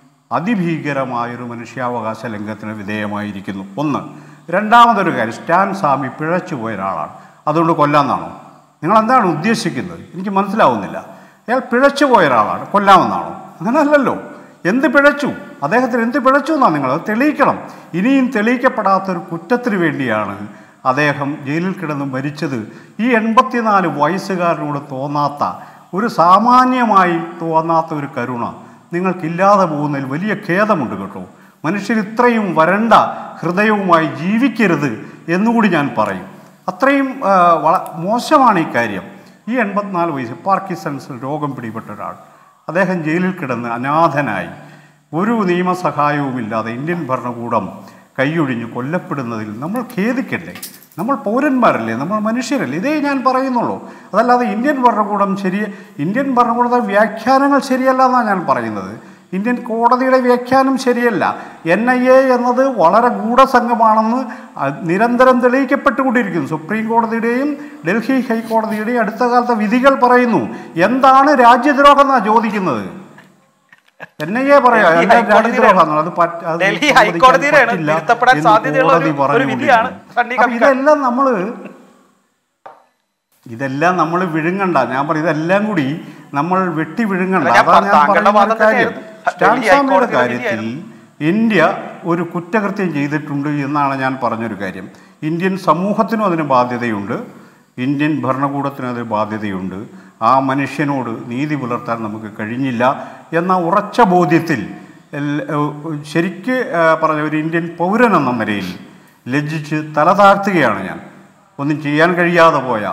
അതിഭീകരമായൊരു മനുഷ്യാവകാശ ലംഘനത്തിന് വിധേയമായിരിക്കുന്നു ഒന്ന് രണ്ടാമതൊരു കാര്യം സ്റ്റാൻ സ്വാമി പിഴച്ചു പോയ ഒരാളാണ് അതുകൊണ്ട് കൊല്ലാമെന്നാണോ നിങ്ങൾ എന്താണ് ഉദ്ദേശിക്കുന്നത് എനിക്ക് മനസ്സിലാവുന്നില്ല അയാൾ പിഴച്ചു പോയ ഒരാളാണ് കൊല്ലാമെന്നാണോ അങ്ങനെയല്ലല്ലോ എന്ത് പിഴച്ചു അദ്ദേഹത്തിന് എന്ത് പിഴച്ചു എന്നാണ് നിങ്ങൾ അത് തെളിയിക്കണം ഇനിയും തെളിയിക്കപ്പെടാത്തൊരു കുറ്റത്തിന് വേണ്ടിയാണ് അദ്ദേഹം ജയിലിൽ കിടന്ന് മരിച്ചത് ഈ എൺപത്തിനാല് വയസ്സുകാരനോട് തോന്നാത്ത ഒരു സാമാന്യമായി തോന്നാത്ത ഒരു കരുണ നിങ്ങൾക്കില്ലാതെ പോകുന്നതിൽ വലിയ ഖേദമുണ്ട് കേട്ടോ മനുഷ്യർ ഇത്രയും വരണ്ട ഹൃദയവുമായി ജീവിക്കരുത് എന്നുകൂടി ഞാൻ പറയും അത്രയും ആ, വള മോശമാണ് ഈ കാര്യം ഈ എൺപത്തിനാല് വയസ്സ് പാർക്കിസൺസ് രോഗം പിടിപെട്ട ഒരാൾ അദ്ദേഹം ജയിലിൽ കിടന്ന് അനാഥനായി ഒരു നിയമസഹായവുമില്ലാതെ ഇന്ത്യൻ ഭരണകൂടം കൈയൊഴിഞ്ഞ് കൊല്ലപ്പെടുന്നതിൽ നമ്മൾ ഖേദിക്കണ്ടേ നമ്മൾ പൗരന്മാരല്ലേ നമ്മൾ മനുഷ്യരല്ലേ ഇതേ ഞാൻ പറയുന്നുള്ളൂ അതല്ലാതെ ഇന്ത്യൻ ഭരണകൂടം ശരി ഇന്ത്യൻ ഭരണകൂടത്തെ വ്യാഖ്യാനങ്ങൾ ശരിയല്ല എന്നാണ് ഞാൻ പറയുന്നത് ഇന്ത്യൻ കോടതിയുടെ വ്യാഖ്യാനം ശരിയല്ല എൻ ഐ എ എന്നത് വളരെ ഗൂഢസംഘമാണെന്ന് അഹ് നിരന്തരം തെളിയിക്കപ്പെട്ടുകൊണ്ടിരിക്കുന്നു സുപ്രീം കോടതിയുടെയും ഡൽഹി ഹൈക്കോടതിയുടെയും അടുത്ത കാലത്തെ വിധികൾ പറയുന്നു എന്താണ് രാജ്യദ്രോഹം എന്നാണ് ചോദിക്കുന്നത് എൻ ഐ എ പറയാം ഡൽഹി എന്താ ഹൈക്കോടതിയിലാണ്. രാജ്യദ്രോഹമാണ് അത് പറ്റ- അത് ഡൽഹി സമ്മതിക്കാൻ ഹൈക്കോടതിയിലാണ് പറ്റില്ല തിരുത്തപ്പെടാൻ എന്ന് സാധ്യതയുള്ള കോടതി ഒരു- ഒരു പറഞ്ഞുകൊണ്ടിരിക്കുന്നു. വിധിയാണ് സണ്ണി അപ്പൊ കപ്പിക്കാർ. ഇതെല്ലാം നമ്മൾ ഇതെല്ലാം നമ്മൾ വിഴുങ്ങണ്ട ഞാൻ പറയും ഇതെല്ലാം കൂടി നമ്മൾ വെട്ടി വിഴുങ്ങണ്ട അല്ല, ഞാൻ അതാണ് ഞാൻ താങ്കളുടെ പറയുന്ന വാദം ഒരു കാര്യം തന്നെയായിരുന്നു. സ്റ്റാൻ ഡൽഹി സ്വാമിയുടെ ഹൈക്കോടതിയുടെ കാര്യത്തിൽ ഇന്ത്യ ഒരു കുറ്റകൃത്യം ചെയ്തിട്ടുണ്ട് എന്നാണ് ഞാൻ പറഞ്ഞൊരു കാര്യം ഇന്ത്യൻ സമൂഹത്തിനും അതിന് ബാധ്യതയുണ്ട് ഇന്ത്യൻ ഭരണകൂടത്തിനും അതിന് ബാധ്യതയുണ്ട് ആ മനുഷ്യനോട് നീതി പുലർത്താൻ നമുക്ക് കഴിഞ്ഞില്ല എന്ന ഉറച്ച ബോധ്യത്തിൽ എൽ- ഏഹ് ശരിക്ക് ഏഹ് പറഞ്ഞ ഒരു ഇന്ത്യൻ പൗരൻ എന്ന നിലയിൽ ലജ്ജിച്ച് തല താഴ്ത്തുകയാണ് ഞാൻ ഒന്നും ചെയ്യാൻ കഴിയാതെ പോയ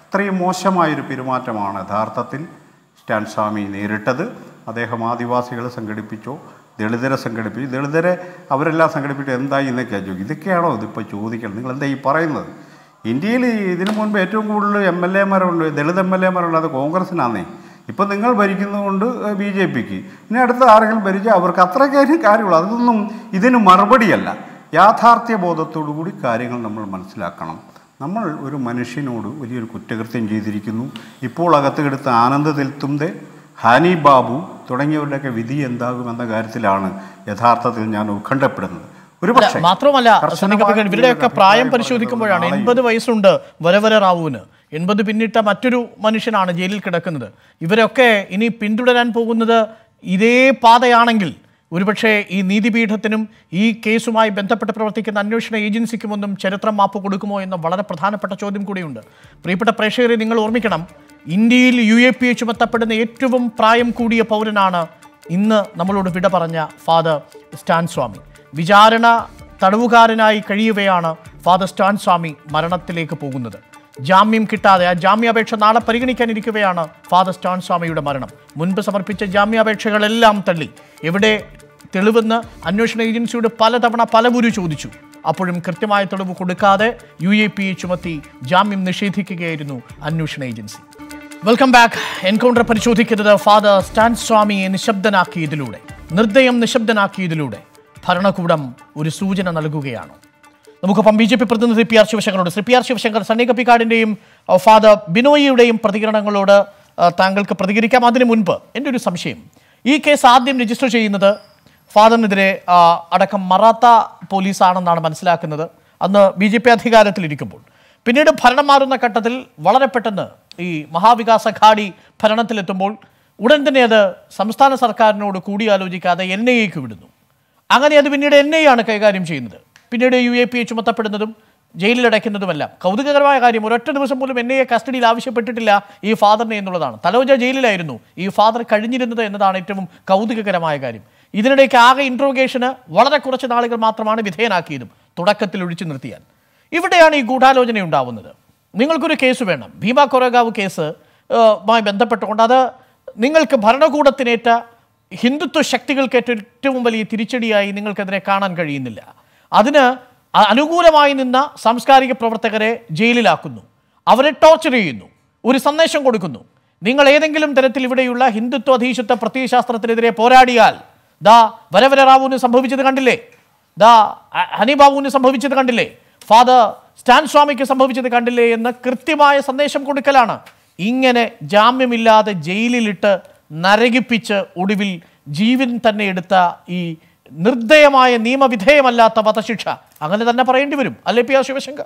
അത്രയും മോശമായൊരു പെരുമാറ്റമാണ് യഥാർത്ഥത്തിൽ സ്റ്റാൻ സ്വാമി നേരിട്ടത് അദ്ദേഹം ആദിവാസികളെ സംഘടിപ്പിച്ചോ ദളിതരെ സംഘടിപ്പിച്ചു ദളിതരെ അവരെല്ലാം സംഘടിപ്പിച്ചു എന്തായി എന്നൊക്കെയാണ് ചോദിക്കും ഇതൊക്കെയാണോ ഇതിപ്പോൾ ചോദിക്കണം നിങ്ങൾ എന്താ ഈ പറയുന്നത് ഇന്ത്യയിൽ ഇതിനു മുൻപ് ഏറ്റവും കൂടുതൽ എം എൽ എമാരുണ്ട് ദളിത് എം എൽ എമാരുള്ളത് കോൺഗ്രസിനാന്നേ ഇപ്പം നിങ്ങൾ ഭരിക്കുന്നതുകൊണ്ട് ബി ജെ പിക്ക് ഇനി അടുത്ത ആരെങ്കിലും ഭരിച്ചാൽ അവർക്ക് അത്ര കാര്യം കാര്യമുള്ളൂ അതൊന്നും ഇതിന് മറുപടിയല്ല യാഥാർത്ഥ്യ ബോധത്തോടു കൂടി കാര്യങ്ങൾ നമ്മൾ മനസ്സിലാക്കണം നമ്മൾ ഒരു മനുഷ്യനോട് വലിയൊരു കുറ്റകൃത്യം ചെയ്തിരിക്കുന്നു ഇപ്പോൾ അകത്തുകെടുത്ത ആനന്ദ തെൽത്തുംതെ ഹാനി ബാബു തുടങ്ങിയവരുടെയൊക്കെ വിധി എന്താകുമെന്ന കാര്യത്തിലാണ് യഥാർത്ഥത്തിൽ ഞാൻ ഉത്കണ്ഠപ്പെടുന്നത് ഒരു പക്ഷേ മാത്രമല്ല കർശനമായ സന്നികപ്പിക്കാൻ ഇവരുടെയൊക്കെ പ്രായം അഭിപ്രായം പരിശോധിക്കുമ്പോഴാണ് പറയുന്നത് എൺപത് വയസ്സുണ്ട് വരവര റാവുവിന് എൺപത് പിന്നിട്ട മറ്റൊരു മനുഷ്യനാണ് ജയിലിൽ കിടക്കുന്നത് ഇവരൊക്കെ ഇനി പിന്തുടരാൻ പോകുന്നത് ഇതേ പാതയാണെങ്കിൽ ഒരുപക്ഷെ ഈ നീതിപീഠത്തിനും ഈ കേസുമായി ബന്ധപ്പെട്ട് പ്രവർത്തിക്കുന്ന അന്വേഷണ ഏജൻസിക്കുമൊന്നും ചരിത്രം മാപ്പ് കൊടുക്കുമോ എന്ന വളരെ പ്രധാനപ്പെട്ട ചോദ്യം കൂടിയുണ്ട് പ്രിയപ്പെട്ട പ്രേക്ഷകരെ നിങ്ങൾ ഓർമ്മിക്കണം ഇന്ത്യയിൽ യു എ പി എ ചുമത്തപ്പെടുന്ന ഏറ്റവും പ്രായം കൂടിയ പൗരനാണ് ഇന്ന് നമ്മളോട് വിട പറഞ്ഞ ഫാദർ സ്റ്റാൻ സ്വാമി വിചാരണ തടവുകാരനായി കഴിയവെയാണ് ഫാദർ സ്റ്റാൻ സ്വാമി മരണത്തിലേക്ക് പോകുന്നത് ജാമ്യം കിട്ടാതെ ആ ജാമ്യാപേക്ഷ നാളെ പരിഗണിക്കാനിരിക്കവെയാണ് ഫാദർ സ്റ്റാൻ സ്വാമിയുടെ മരണം മുൻപ് സമർപ്പിച്ച ജാമ്യാപേക്ഷകളെല്ലാം തള്ളി എവിടെ തെളിവെന്ന് അന്വേഷണ ഏജൻസിയോട് പലതവണ പലവുരു ചോദിച്ചു അപ്പോഴും കൃത്യമായ തെളിവ് കൊടുക്കാതെ യു എ പി എ ചുമത്തി ജാമ്യം നിഷേധിക്കുകയായിരുന്നു അന്വേഷണ ഏജൻസി വെൽക്കം ബാക്ക് എൻകൗണ്ടർ പരിശോധിക്കുന്നത് ഫാദർ സ്റ്റാൻ സ്വാമിയെ നിശബ്ദനാക്കിയതിലൂടെ നിർദ്ദയം നിശബ്ദനാക്കിയതിലൂടെ ഭരണകൂടം ഒരു സൂചന നൽകുകയാണ് നമുക്കൊപ്പം ബി ജെ പി പ്രതിനിധി പി ആർ ശിവശങ്കറോട് Shri P R Sivasankar Sunny കപ്പിക്കാടിൻ്റെയും ഫാദർ ബിനോയിയുടെയും പ്രതികരണങ്ങളോട് ആ, താങ്കൾക്ക് പ്രതികരിക്കാം അതിനു മുൻപ് എൻ്റെ ഒരു സംശയം ഈ കേസ് ആദ്യം രജിസ്റ്റർ ചെയ്യുന്നത് ഫാദറിനെതിരെ ആ, അടക്കം മറാത്ത പോലീസാണെന്നാണ് മനസ്സിലാക്കുന്നത് അന്ന് ബി ജെ പി അധികാരത്തിലിരിക്കുമ്പോൾ പിന്നീട് ഭരണം മാറുന്ന ഘട്ടത്തിൽ വളരെ പെട്ടെന്ന് ഈ മഹാവികാസ് അഘാടി ഭരണത്തിലെത്തുമ്പോൾ ഉടൻ തന്നെ അത് സംസ്ഥാന സർക്കാരിനോട് കൂടിയാലോചിക്കാതെ എൻ ഐ എക്ക് വിടുന്നു അങ്ങനെ അത് പിന്നീട് എൻ ഐ ആണ് കൈകാര്യം ചെയ്യുന്നത് പിന്നീട് യു എ പി എ ചുമത്തപ്പെടുന്നതും ജയിലിലടയ്ക്കുന്നതുമെല്ലാം കൗതുകകരമായ കാര്യം ഒരൊറ്റ ദിവസം പോലും എൻ ഐ എ കസ്റ്റഡിയിൽ ആവശ്യപ്പെട്ടിട്ടില്ല ഈ ഫാദറിനെ എന്നുള്ളതാണ് തലോജ ജയിലിലായിരുന്നു ഈ ഫാദർ കഴിഞ്ഞിരുന്നത് എന്നതാണ് ഏറ്റവും കൗതുകകരമായ കാര്യം ഇതിനിടയ്ക്ക് ആകെ ഇൻട്രോഗേഷന് വളരെ കുറച്ച് നാളുകൾ മാത്രമാണ് വിധേയനാക്കിയതും തുടക്കത്തിൽ ഒഴിച്ചു നിർത്തിയാൽ ഇവിടെയാണ് ഈ ഗൂഢാലോചന ഉണ്ടാവുന്നത് നിങ്ങൾക്കൊരു കേസ് വേണം ഭീമ കൊറഗാവ് കേസ് ഏഹ്, മായി ബന്ധപ്പെട്ടുകൊണ്ട് അത് നിങ്ങൾക്ക് ഭരണകൂടത്തിനേറ്റ ഹിന്ദുത്വ ശക്തികൾക്കേറ്റ ഏറ്റവും വലിയ തിരിച്ചടിയായി നിങ്ങൾക്കെതിരെ കാണാൻ കഴിയുന്നില്ല അതിന് അ- അനുകൂലമായി നിന്ന സാംസ്കാരിക പ്രവർത്തകരെ ജയിലിലാക്കുന്നു അവരെ ടോർച്ചർ ചെയ്യുന്നു ഒരു സന്ദേശം കൊടുക്കുന്നു നിങ്ങൾ ഏതെങ്കിലും തരത്തിൽ ഇവിടെയുള്ള ഹിന്ദുത്വ അധീശത്വ പ്രത്യയശാസ്ത്രത്തിനെതിരെ പോരാടിയാൽ ദാ വരവര റാവുവിന് സംഭവിച്ചത് കണ്ടില്ലേ ദാ അ- ഹനിബാബുവിന് സംഭവിച്ചത് കണ്ടില്ലേ ഫാദർ സ്റ്റാൻ സ്വാമിക്ക് സംഭവിച്ചത് കണ്ടില്ലേ എന്ന് കൃത്യമായ സന്ദേശം കൊടുക്കലാണ് ഇങ്ങനെ ജാമ്യമില്ലാതെ ജയിലിലിട്ട് നരകിപ്പിച്ച് ഒടുവിൽ ജീവൻ തന്നെ എടുത്ത ഈ നിർദ്ദയമായ നിയമവിധേയമല്ലാത്ത വധശിക്ഷ അങ്ങനെ തന്നെ പറയേണ്ടി വരും അല്ലേ പി ആർ ശിവശങ്കർ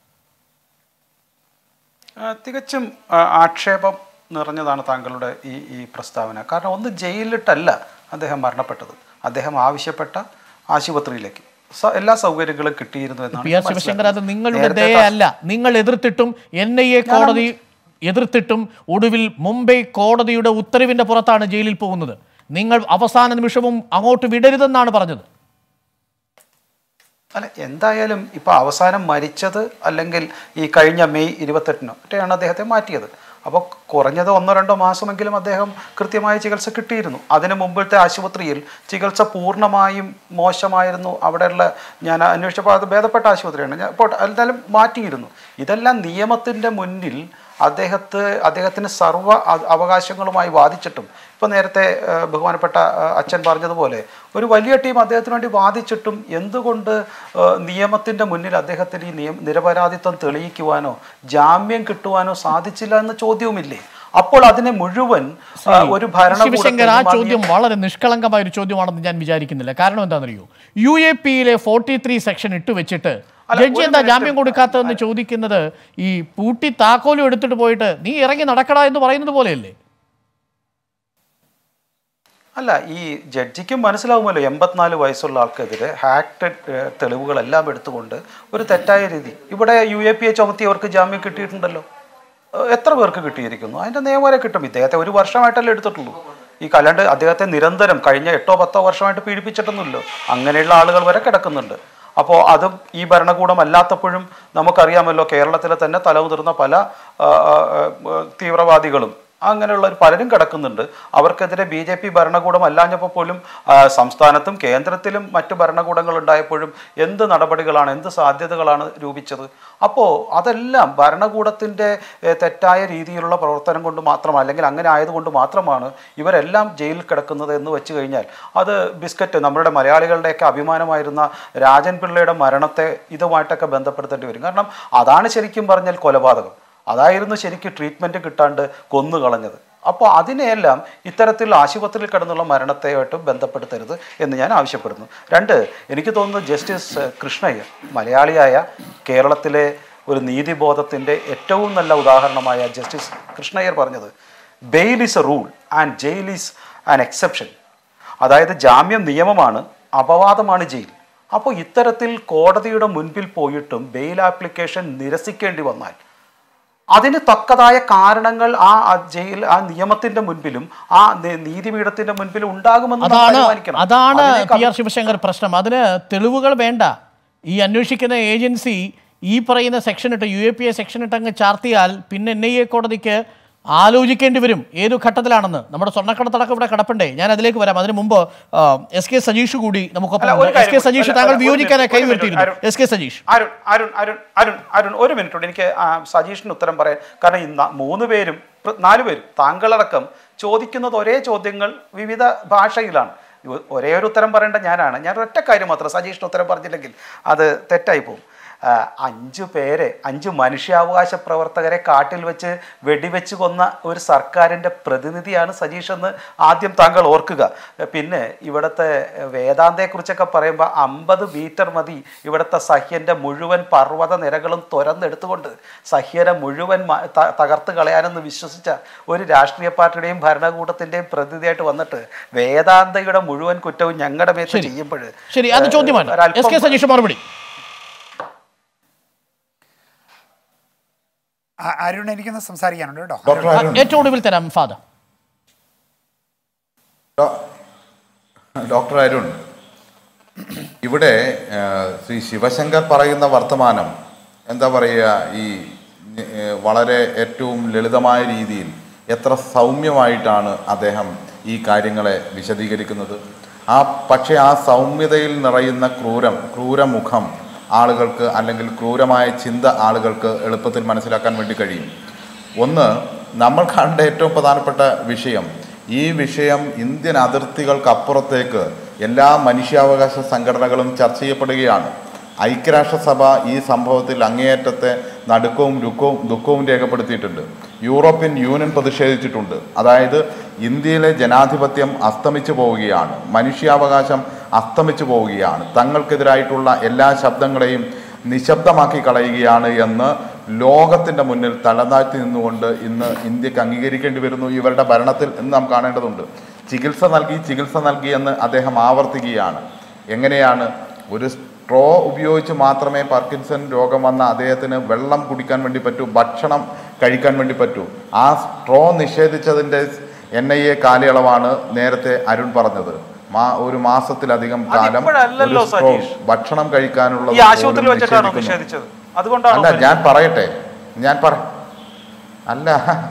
ആ, തികച്ചും ആ, ആക്ഷേപം നിറഞ്ഞതാണ് താങ്കളുടെ ഈ ഈ പ്രസ്താവന കാരണം ഒന്ന് ജയിലിലിട്ടല്ല അദ്ദേഹം മരണപ്പെട്ടത് അദ്ദേഹം ആവശ്യപ്പെട്ട ആശുപത്രിയിലേക്ക് സ- എല്ലാ സൗകര്യങ്ങളും കിട്ടിയിരുന്നു എന്നാണ് പി ആർ ഞാൻ ശിവശങ്കർ അത് മനസ്സിലാക്കുന്നത്. നിങ്ങളുടെ നേരത്തെ ദയയല്ല നിങ്ങൾ എതിർത്തിട്ടും എൻ ഐ എ കോടതി എതിർത്തിട്ടും ഒടുവിൽ മുംബൈ കോടതിയുടെ ഉത്തരവിന്റെ പുറത്താണ് ജയിലിൽ പോകുന്നത് നിങ്ങൾ അവസാന നിമിഷവും അങ്ങോട്ട് വിടരുതെന്നാണ് പറഞ്ഞത് അല്ല എന്തായാലും ഇപ്പോൾ അവസാനം മരിച്ചത് അല്ലെങ്കിൽ ഈ കഴിഞ്ഞ മെയ് ഇരുപത്തെട്ടിനോ ഒറ്റയാണ് അദ്ദേഹത്തെ മാറ്റിയത് അപ്പോൾ കുറഞ്ഞത് ഒന്നോ രണ്ടോ മാസമെങ്കിലും അദ്ദേഹം കൃത്യമായ ചികിത്സ കിട്ടിയിരുന്നു അതിന് മുമ്പിലത്തെ ആശുപത്രിയിൽ ചികിത്സ പൂർണ്ണമായും മോശമായിരുന്നു അവിടെയുള്ള ഞാൻ അന്വേഷിച്ചപ്പോൾ അത് ഭേദപ്പെട്ട ആശുപത്രിയാണ് ഞാൻ ഇപ്പോൾ എന്തായാലും മാറ്റിയിരുന്നു ഇതെല്ലാം നിയമത്തിൻ്റെ മുന്നിൽ അദ്ദേഹത്തെ അദ്ദേഹത്തിന് സർവ്വ അ- അവകാശങ്ങളുമായി വാദിച്ചിട്ടും ഇപ്പോൾ നേരത്തെ ആ, ബഹുമാനപ്പെട്ട ആ, അച്ഛൻ പറഞ്ഞതുപോലെ ഒരു വലിയ ടീം അദ്ദേഹത്തിന് വേണ്ടി വാദിച്ചിട്ടും എന്തുകൊണ്ട് ആ, നിയമത്തിൻ്റെ മുന്നിൽ അദ്ദേഹത്തിന് ഈ നിയമ നിരപരാധിത്വം തെളിയിക്കുവാനോ ജാമ്യം കിട്ടുവാനോ സാധിച്ചില്ല എന്ന ചോദ്യവുമില്ലേ അപ്പോൾ അതിനെ മുഴുവൻ ആ, ഒരു ശിവശങ്കർ ആ ഭരണകൂടത്തിന് ചോദ്യം വളരെ നിഷ്കളങ്കമായ ഒരു ചോദ്യമാണെന്ന് ഞാൻ വിചാരിക്കുന്നില്ല കാരണം എന്താണെന്നറിയോ യു എ പിയിലെ ഫോർട്ടി ത്രീ സെക്ഷൻ ഇട്ട് വെച്ചിട്ട് അല്ല, ജഡ്ജി ഒരു എന്താ minute. ജാമ്യം കൊടുക്കാത്തതെന്ന് ചോദിക്കുന്നത് ഈ പൂട്ടി താക്കോലും എടുത്തിട്ട് പോയിട്ട് നീ ഇറങ്ങി നടക്കടാ എന്ന് പറയുന്നത് പോലെയല്ലേ അല്ല ഈ ജഡ്ജിക്കും മനസ്സിലാവുമല്ലോ എൺപത്തിനാല് വയസ്സുള്ള ആൾക്കെതിരെ ഹാക്ട് തെളിവുകളെല്ലാം എടുത്തുകൊണ്ട് ഒരു തെറ്റായ രീതി ഇവിടെ യു എ പി എ ചുമത്തിയവർക്ക് ജാമ്യം കിട്ടിയിട്ടുണ്ടല്ലോ ഏഹ് എത്ര പേർക്ക് കിട്ടിയിരിക്കുന്നു അതിൻ്റെ നിയമം വരെ കിട്ടും ഇദ്ദേഹത്തെ ഒരു വർഷമായിട്ടല്ലേ എടുത്തിട്ടുള്ളൂ ഈ കലണ്ട് അദ്ദേഹത്തെ നിരന്തരം കഴിഞ്ഞ എട്ടോ പത്തോ വർഷമായിട്ട് പീഡിപ്പിച്ചിട്ടൊന്നുമില്ലോ അങ്ങനെയുള്ള ആളുകൾ വരെ കിടക്കുന്നുണ്ട് അപ്പോൾ അതും ഈ ഭരണകൂടം അല്ലാത്തപ്പോഴും നമുക്കറിയാമല്ലോ കേരളത്തിലെ തന്നെ തലമുതിർന്ന പല ആ, ആ, ആ, തീവ്രവാദികളും അങ്ങനെയുള്ള ഒരു പലരും കിടക്കുന്നുണ്ട് അവർക്കെതിരെ ബി ജെ പി ഭരണകൂടം അല്ലാഞ്ഞപ്പോൾ പോലും ആ, സംസ്ഥാനത്തും കേന്ദ്രത്തിലും മറ്റു ഭരണകൂടങ്ങൾ ഉണ്ടായപ്പോഴും എന്ത് നടപടികളാണ് എന്ത് സാധ്യതകളാണ് രൂപിച്ചത് അപ്പോൾ അതെല്ലാം ഭരണകൂടത്തിൻ്റെ ഏഹ്, തെറ്റായ രീതിയിലുള്ള പ്രവർത്തനം കൊണ്ട് മാത്രം അല്ലെങ്കിൽ അങ്ങനെ ആയതുകൊണ്ട് മാത്രമാണ് ഇവരെല്ലാം ജയിലിൽ കിടക്കുന്നത് എന്ന് വെച്ച് കഴിഞ്ഞാൽ അത് ബിസ്ക്കറ്റ് നമ്മുടെ മലയാളികളുടെയൊക്കെ അഭിമാനമായിരുന്ന രാജൻ പിള്ളയുടെ മരണത്തെ ഇതുമായിട്ടൊക്കെ ബന്ധപ്പെടുത്തേണ്ടി വരും കാരണം അതാണ് ശരിക്കും പറഞ്ഞാൽ കൊലപാതകം അതായിരുന്നു ശരിക്കും ട്രീറ്റ്മെൻറ്റ് കിട്ടാണ്ട് കൊന്നു കളഞ്ഞത് അപ്പോൾ അതിനെയെല്ലാം ഇത്തരത്തിൽ ആശുപത്രിയിൽ കിടന്നുള്ള മരണത്തെയായിട്ട് ബന്ധപ്പെടുത്തരുത് എന്ന് ഞാൻ ആവശ്യപ്പെടുന്നു രണ്ട് എനിക്ക് തോന്നുന്നു ജസ്റ്റിസ് കൃഷ്ണയ്യർ മലയാളിയായ കേരളത്തിലെ ഒരു നീതിബോധത്തിൻ്റെ ഏറ്റവും നല്ല ഉദാഹരണമായ ജസ്റ്റിസ് കൃഷ്ണയ്യർ പറഞ്ഞത് bail is a rule and jail is an exception അതായത് ജാമ്യം നിയമമാണ് അപവാദമാണ് ജയിൽ അപ്പോൾ ഇത്തരത്തിൽ കോടതിയുടെ മുൻപിൽ പോയിട്ടും ബെയിൽ ആപ്ലിക്കേഷൻ നിരസിക്കേണ്ടി വന്നാൽ അതിന് തക്കതായ കാരണങ്ങൾ ആ ആ ജയിൽ ആ നിയമത്തിന്റെ മുൻപിലും ആ നി- നീതിപീഠത്തിന്റെ മുൻപിലും ഉണ്ടാകുമെന്ന് നാം അതാണ് അനുമാനിക്കണം. അതാണ് അതിലേക്ക് പി ആർ ശിവശങ്കർ പ്രശ്നം അതിന് തെളിവുകൾ വേണ്ട ഈ അന്വേഷിക്കുന്ന ഏജൻസി ഈ പറയുന്ന സെക്ഷൻ ഇട്ട് U A P A section ഇട്ട് അങ്ങ് ചാർത്തിയാൽ പിന്നെ എൻ ഐ എ കോടതിക്ക് ആലോചിക്കേണ്ടി വരും ഏതു ഘട്ടത്തിലാണെന്ന് നമ്മുടെ സ്വർണ്ണക്കടത്തടക്കം ഇവിടെ കിടപ്പണ്ടേ ഞാൻ അതിലേക്ക് വരാം അതിന് മുമ്പ് എസ് കെ സജീഷ് കൂടി നമുക്കൊപ്പം അല്ല, ഒരു എസ് കെ കാര്യം- സജീഷ് അല്ല, താങ്കൾ ഒരു വിയോജിക്കാനായി മിനിറ്റ്, കൈ ഒരു ഉയർത്തിയിരുന്നു minute, S K Sajeesh Arun Arun Arun Arun Arun ഒരു മിനിറ്റ് ഉണ്ട് എനിക്ക് ആ, സജീഷിന് ഉത്തരം പറയാൻ കാരണം ഈ ന- മൂന്ന് പേരും പ്ര- നാല് പേരും താങ്കളടക്കം ചോദിക്കുന്നത് ഒരേ ചോദ്യങ്ങൾ വിവിധ ഭാഷയിലാണ് ഒ- ഒരേ ഒരു ഉത്തരം പറയേണ്ട ഞാനാണ് ഞാൻ ഒറ്റ കാര്യം മാത്രം സജീഷിന് ഉത്തരം പറഞ്ഞില്ലെങ്കിൽ അത് തെറ്റായി പോകും ആ, അഞ്ചു പേരെ അഞ്ച് മനുഷ്യാവകാശ പ്രവർത്തകരെ കാട്ടിൽ വെച്ച് വെടിവെച്ച് കൊന്ന ഒരു സർക്കാരിൻ്റെ പ്രതിനിധിയാണ് സജീഷ് എന്ന് ആദ്യം താങ്കൾ ഓർക്കുക പിന്നെ ഇവിടുത്തെ വേദാന്തയെക്കുറിച്ചൊക്കെ പറയുമ്പോൾ അമ്പത് മീറ്റർ മതി ഇവിടുത്തെ സഹ്യൻ്റെ മുഴുവൻ പർവ്വത നിരകളും തുരന്നെടുത്തുകൊണ്ട് സഹ്യനെ മുഴുവൻ മ- ത- തകർത്ത് കളയാനെന്ന് വിശ്വസിച്ച ഒരു രാഷ്ട്രീയ പാർട്ടിയുടെയും ഭരണകൂടത്തിൻ്റെയും പ്രതിനിധിയായിട്ട് വന്നിട്ട് വേദാന്തയുടെ മുഴുവൻ കുറ്റവും ഞങ്ങളുടെ മേത്ത് ചെയ്യുമ്പോൾ ശരി അത് ചോദ്യമാണ് ഒരല്പം- എസ് കെ സജീഷ് മറുപടി ആ- അരുൺ എനിക്കൊന്ന് സംസാരിക്കാനുണ്ട് കേട്ടോ ഡോക്ടർ ആ, അരുൺ ഏറ്റവും ഒടുവിൽ തരാം ഫാദർ ഡോ- ഡോക്ടർ അരുൺ ഇവിടെ ആ, ശ്രീ ശിവശങ്കർ പറയുന്ന വർത്തമാനം എന്താ പറയുക ഈ ഏ, വളരെ ഏറ്റവും ലളിതമായ രീതിയിൽ എത്ര സൗമ്യമായിട്ടാണ് അദ്ദേഹം ഈ കാര്യങ്ങളെ വിശദീകരിക്കുന്നത് ആ പക്ഷേ ആ സൗമ്യതയിൽ നിറയുന്ന ക്രൂരം ക്രൂരമുഖം ആളുകൾക്ക് അല്ലെങ്കിൽ ക്രൂരമായ ചിന്ത ആളുകൾക്ക് എളുപ്പത്തിൽ മനസ്സിലാക്കാൻ വേണ്ടി കഴിയും ഒന്ന് നമ്മൾ കണ്ട ഏറ്റവും പ്രധാനപ്പെട്ട വിഷയം ഈ വിഷയം ഇന്ത്യൻ അതിർത്തികൾക്കപ്പുറത്തേക്ക് എല്ലാ മനുഷ്യാവകാശ സംഘടനകളും ചർച്ച ചെയ്യപ്പെടുകയാണ് ഐക്യരാഷ്ട്രസഭ ഈ സംഭവത്തിൽ അങ്ങേയറ്റത്തെ നടുക്കവും ദുഃഖവും ദുഃഖവും രേഖപ്പെടുത്തിയിട്ടുണ്ട് യൂറോപ്യൻ യൂണിയൻ പ്രതിഷേധിച്ചിട്ടുണ്ട് അതായത് ഇന്ത്യയിലെ ജനാധിപത്യം അസ്തമിച്ചു പോവുകയാണ് മനുഷ്യാവകാശം അസ്തമിച്ചു പോവുകയാണ് തങ്ങൾക്കെതിരായിട്ടുള്ള എല്ലാ ശബ്ദങ്ങളെയും നിശബ്ദമാക്കി കളയുകയാണ് എന്ന് ലോകത്തിൻ്റെ മുന്നിൽ തലതാഴ്ത്തി നിന്നുകൊണ്ട് ഇന്ന് ഇന്ത്യക്ക് അംഗീകരിക്കേണ്ടി വരുന്നു ഇവരുടെ ഭരണത്തിൽ എന്ന് നാം കാണേണ്ടതുണ്ട് ചികിത്സ നൽകി ചികിത്സ നൽകി എന്ന് അദ്ദേഹം ആവർത്തിക്കുകയാണ് എങ്ങനെയാണ് ഒരു സ്ട്രോ ഉപയോഗിച്ച് മാത്രമേ പാർക്കിൻസൺ രോഗം വന്ന അദ്ദേഹത്തിന് വെള്ളം കുടിക്കാൻ വേണ്ടി പറ്റൂ ഭക്ഷണം കഴിക്കാൻ വേണ്ടി പറ്റൂ ആ സ്ട്രോ നിഷേധിച്ചതിൻ്റെ എൻ ഐ എ കാലയളവാണ് നേരത്തെ അരുൺ പറഞ്ഞത് മാ ഒരു മാസത്തിലധികം കാലം അതിപ്പോഴല്ലല്ലോ ഒരു straw സതീഷ്. ഭക്ഷണം കഴിക്കാനുള്ള ഈ ആശുപത്രിയിൽ വെച്ചിട്ടാണോ നിഷേധിച്ചത് അതുകൊണ്ടാണോ അല്ല ഞാൻ പറയട്ടെ ഞാൻ പറ അല്ല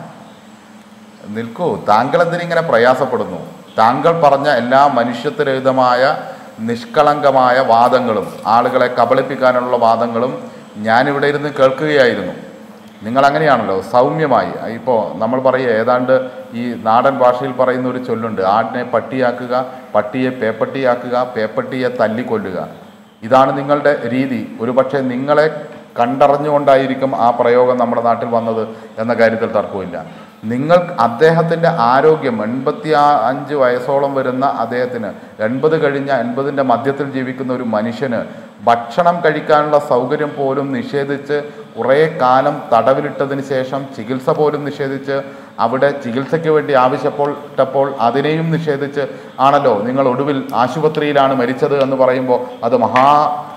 നിൽക്കൂ താങ്കൾ എന്തിനിങ്ങനെ പ്രയാസപ്പെടുന്നു താങ്കൾ പറഞ്ഞ എല്ലാ മനുഷ്യത്വരഹിതമായ നിഷ്കളങ്കമായ വാദങ്ങളും ആളുകളെ കബളിപ്പിക്കാനുള്ള വാദങ്ങളും ഞാനിവിടെ ഇരുന്ന് കേൾക്കുകയായിരുന്നു നിങ്ങൾ അങ്ങനെയാണല്ലോ സൗമ്യമായി ഇപ്പോൾ നമ്മൾ പറയുക ഏതാണ്ട് ഈ നാടൻ ഭാഷയിൽ പറയുന്ന ഒരു ചൊല്ലുണ്ട് ആടിനെ പട്ടിയാക്കുക പട്ടിയെ പേപ്പട്ടിയാക്കുക പേപ്പട്ടിയെ തല്ലിക്കൊല്ലുക ഇതാണ് നിങ്ങളുടെ രീതി ഒരുപക്ഷെ നിങ്ങളെ കണ്ടറിഞ്ഞുകൊണ്ടായിരിക്കും ആ പ്രയോഗം നമ്മുടെ നാട്ടിൽ വന്നത് എന്ന കാര്യത്തിൽ തർക്കമില്ല നിങ്ങൾ അദ്ദേഹത്തിൻ്റെ ആരോഗ്യം എൺപത്തി അഞ്ച് വയസ്സോളം വരുന്ന അദ്ദേഹത്തിന് എൺപത് കഴിഞ്ഞ എൺപതിൻ്റെ മധ്യത്തിൽ ജീവിക്കുന്ന ഒരു മനുഷ്യന് ഭക്ഷണം കഴിക്കാനുള്ള സൗകര്യം പോലും നിഷേധിച്ച് കുറേ കാലം തടവിലിട്ടതിന് ശേഷം ചികിത്സ പോലും നിഷേധിച്ച് അവിടെ ചികിത്സയ്ക്ക് വേണ്ടി ആവശ്യപ്പെട്ടപ്പോൾ അതിനെയും നിഷേധിച്ച് ആണല്ലോ നിങ്ങൾ ഒടുവിൽ ആശുപത്രിയിലാണ് മരിച്ചത് എന്ന് പറയുമ്പോൾ അത് മഹാ